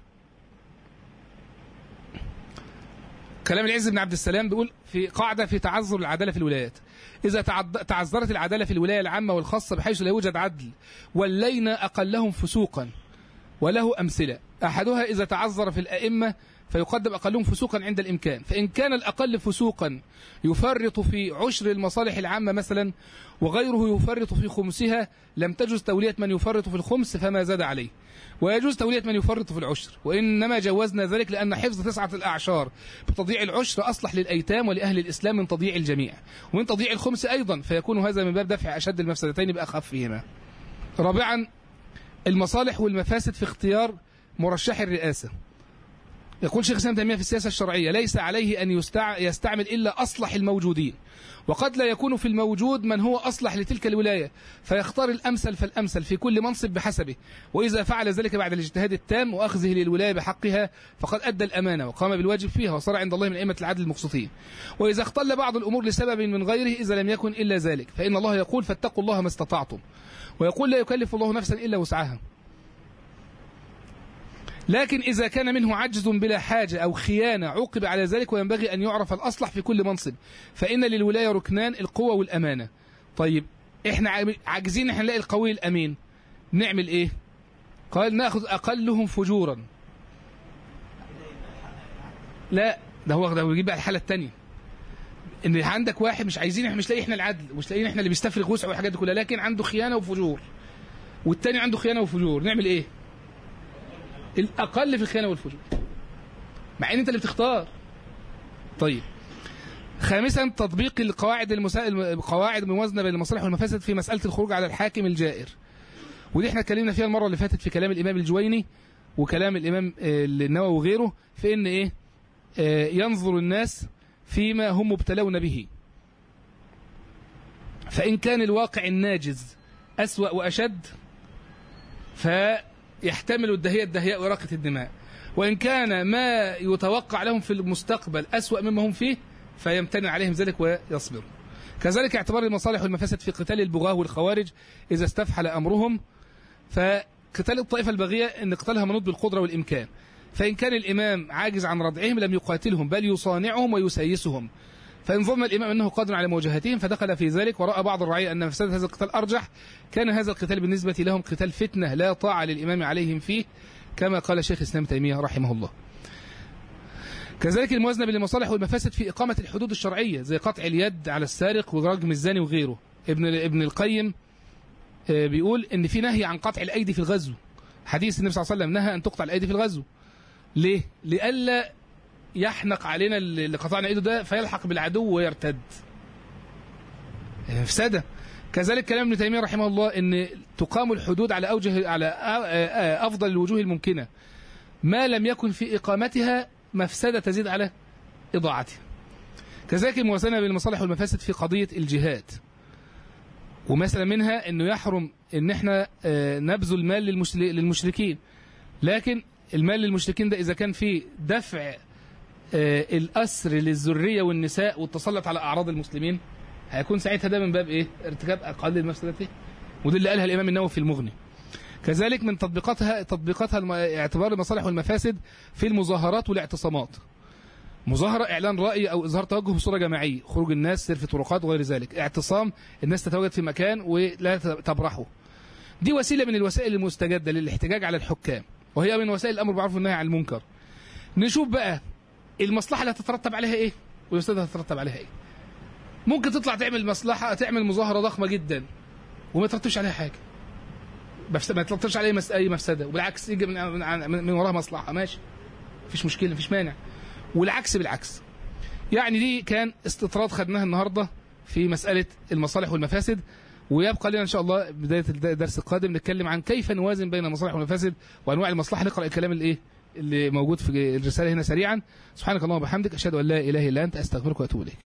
كلام العز بن عبد السلام بيقول في قاعده في تعذر العداله في الولايات اذا تعد- تعذرت العداله في الولايه العامه والخاصه بحيث لا يوجد عدل ولينا اقلهم فسوقا وله امثله احدها اذا تعذر في الائمه فيقدم أقلهم فسوقا عند الإمكان فإن كان الأقل فسوقا يفرط في عشر المصالح العامة مثلا وغيره يفرط في خمسها لم تجوز تولية من يفرط في الخمس فما زاد عليه ويجوز تولية من يفرط في العشر وإنما جوزنا ذلك لأن حفظ تسعة الأعشار بتضييع العشر أصلح للأيتام ولأهل الإسلام من تضييع الجميع ومن تضييع الخمس أيضا فيكون هذا من باب دفع أشد المفسدتين بأخفهما رابعا المصالح والمفاسد في اختيار مرشح الرئاسة يقول شيخ الإسلام تيمية في السياسة الشرعية ليس عليه أن يستع... يستعمل إلا أصلح الموجودين وقد لا يكون في الموجود من هو أصلح لتلك الولاية فيختار الأمثل فالأمثل في كل منصب بحسبه وإذا فعل ذلك بعد الاجتهاد التام وأخذه للولاية بحقها فقد أدى الأمانة وقام بالواجب فيها وصار عند الله من أئمة العدل المقسطين وإذا اختل بعض الأمور لسبب من غيره إذا لم يكن إلا ذلك فإن الله يقول فاتقوا الله ما استطعتم ويقول لا يكلف الله نفسا إلا وسعها لكن إذا كان منه عجز بلا حاجة أو خيانة عوقب على ذلك وينبغي أن يعرف الأصلح في كل منصب فإن للولاية ركنان القوة والأمانة طيب إحنا عاجزين إحنا نلاقي القوي الأمين نعمل إيه قال نأخذ أقلهم فجورا لا ده هو ده بيجيب بقى الحالة الثانية ان عندك واحد مش عايزين احنا مش لاقي احنا العدل مش لاقيين احنا اللي بيستفرغ وسع والحاجات دي كلها لكن عنده خيانه وفجور والتاني عنده خيانه وفجور نعمل ايه الاقل في الخيانه والفجور مع ان انت اللي بتختار طيب خامسا تطبيق القواعد المسا... القواعد الموازنه بين المصالح والمفاسد في مساله الخروج على الحاكم الجائر ودي احنا اتكلمنا فيها المره اللي فاتت في كلام الامام الجويني وكلام الامام النووي وغيره في ان ايه ينظر الناس فيما هم مبتلون به فإن كان الواقع الناجز أسوأ وأشد فيحتمل الدهية الدهياء وإراقة الدماء وإن كان ما يتوقع لهم في المستقبل أسوأ مما هم فيه فيمتنع عليهم ذلك ويصبر كذلك اعتبار المصالح والمفاسد في قتال البغاة والخوارج إذا استفحل أمرهم فقتال الطائفة البغية أن قتالها منوط بالقدرة والإمكان فإن كان الإمام عاجز عن ردعهم لم يقاتلهم بل يصانعهم ويسيسهم فإن ظن الإمام أنه قادر على مواجهتهم فدخل في ذلك ورأى بعض الرعية أن مفسدة هذا القتال أرجح كان هذا القتال بالنسبة لهم قتال فتنة لا طاعة للإمام عليهم فيه كما قال شيخ الإسلام تيمية رحمه الله كذلك الموازنة بين المصالح والمفاسد في إقامة الحدود الشرعية زي قطع اليد على السارق ورجم الزاني وغيره ابن ابن القيم بيقول ان في نهي عن قطع الايدي في الغزو حديث النبي صلى الله عليه وسلم نهى ان تقطع الايدي في الغزو ليه لئلا يحنق علينا اللي قطعنا ايده ده فيلحق بالعدو ويرتد مفسده كذلك كلام ابن تيميه رحمه الله ان تقام الحدود على اوجه على افضل الوجوه الممكنه ما لم يكن في اقامتها مفسده تزيد على اضاعتها كذلك الموازنه بين المصالح والمفاسد في قضيه الجهاد ومثلا منها انه يحرم ان احنا نبذل مال للمشركين لكن المال للمشركين ده اذا كان فيه دفع الاسر للذريه والنساء والتسلط على اعراض المسلمين هيكون ساعتها ده من باب ايه ارتكاب اقل المفسدتين ودي اللي قالها الامام النووي في المغني كذلك من تطبيقاتها تطبيقاتها اعتبار المصالح والمفاسد في المظاهرات والاعتصامات مظاهرة إعلان رأي أو إظهار توجه بصورة جماعية خروج الناس سير في طرقات وغير ذلك اعتصام الناس تتواجد في مكان ولا تبرحه دي وسيلة من الوسائل المستجدة للاحتجاج على الحكام وهي من وسائل الأمر بالمعروف والنهي عن المنكر نشوف بقى المصلحة اللي هتترتب عليها إيه والمفسدة هتترتب عليها إيه ممكن تطلع تعمل مصلحة تعمل مظاهرة ضخمة جدا وما يترتبش عليها حاجة ما يترتبش عليها أي مفسدة وبالعكس يجي من, من, من وراها مصلحة ماشي مفيش مشكلة مفيش مانع والعكس بالعكس يعني دي كان استطراد خدناها النهارده في مسألة المصالح والمفاسد ويبقى لنا إن شاء الله بداية الدرس القادم نتكلم عن كيف نوازن بين المصالح والمفاسد وأنواع المصلحة نقرأ الكلام الإيه اللي موجود في الرسالة هنا سريعا سبحانك اللهم وبحمدك أشهد أن لا إله إلا أنت أستغفرك وأتوب إليك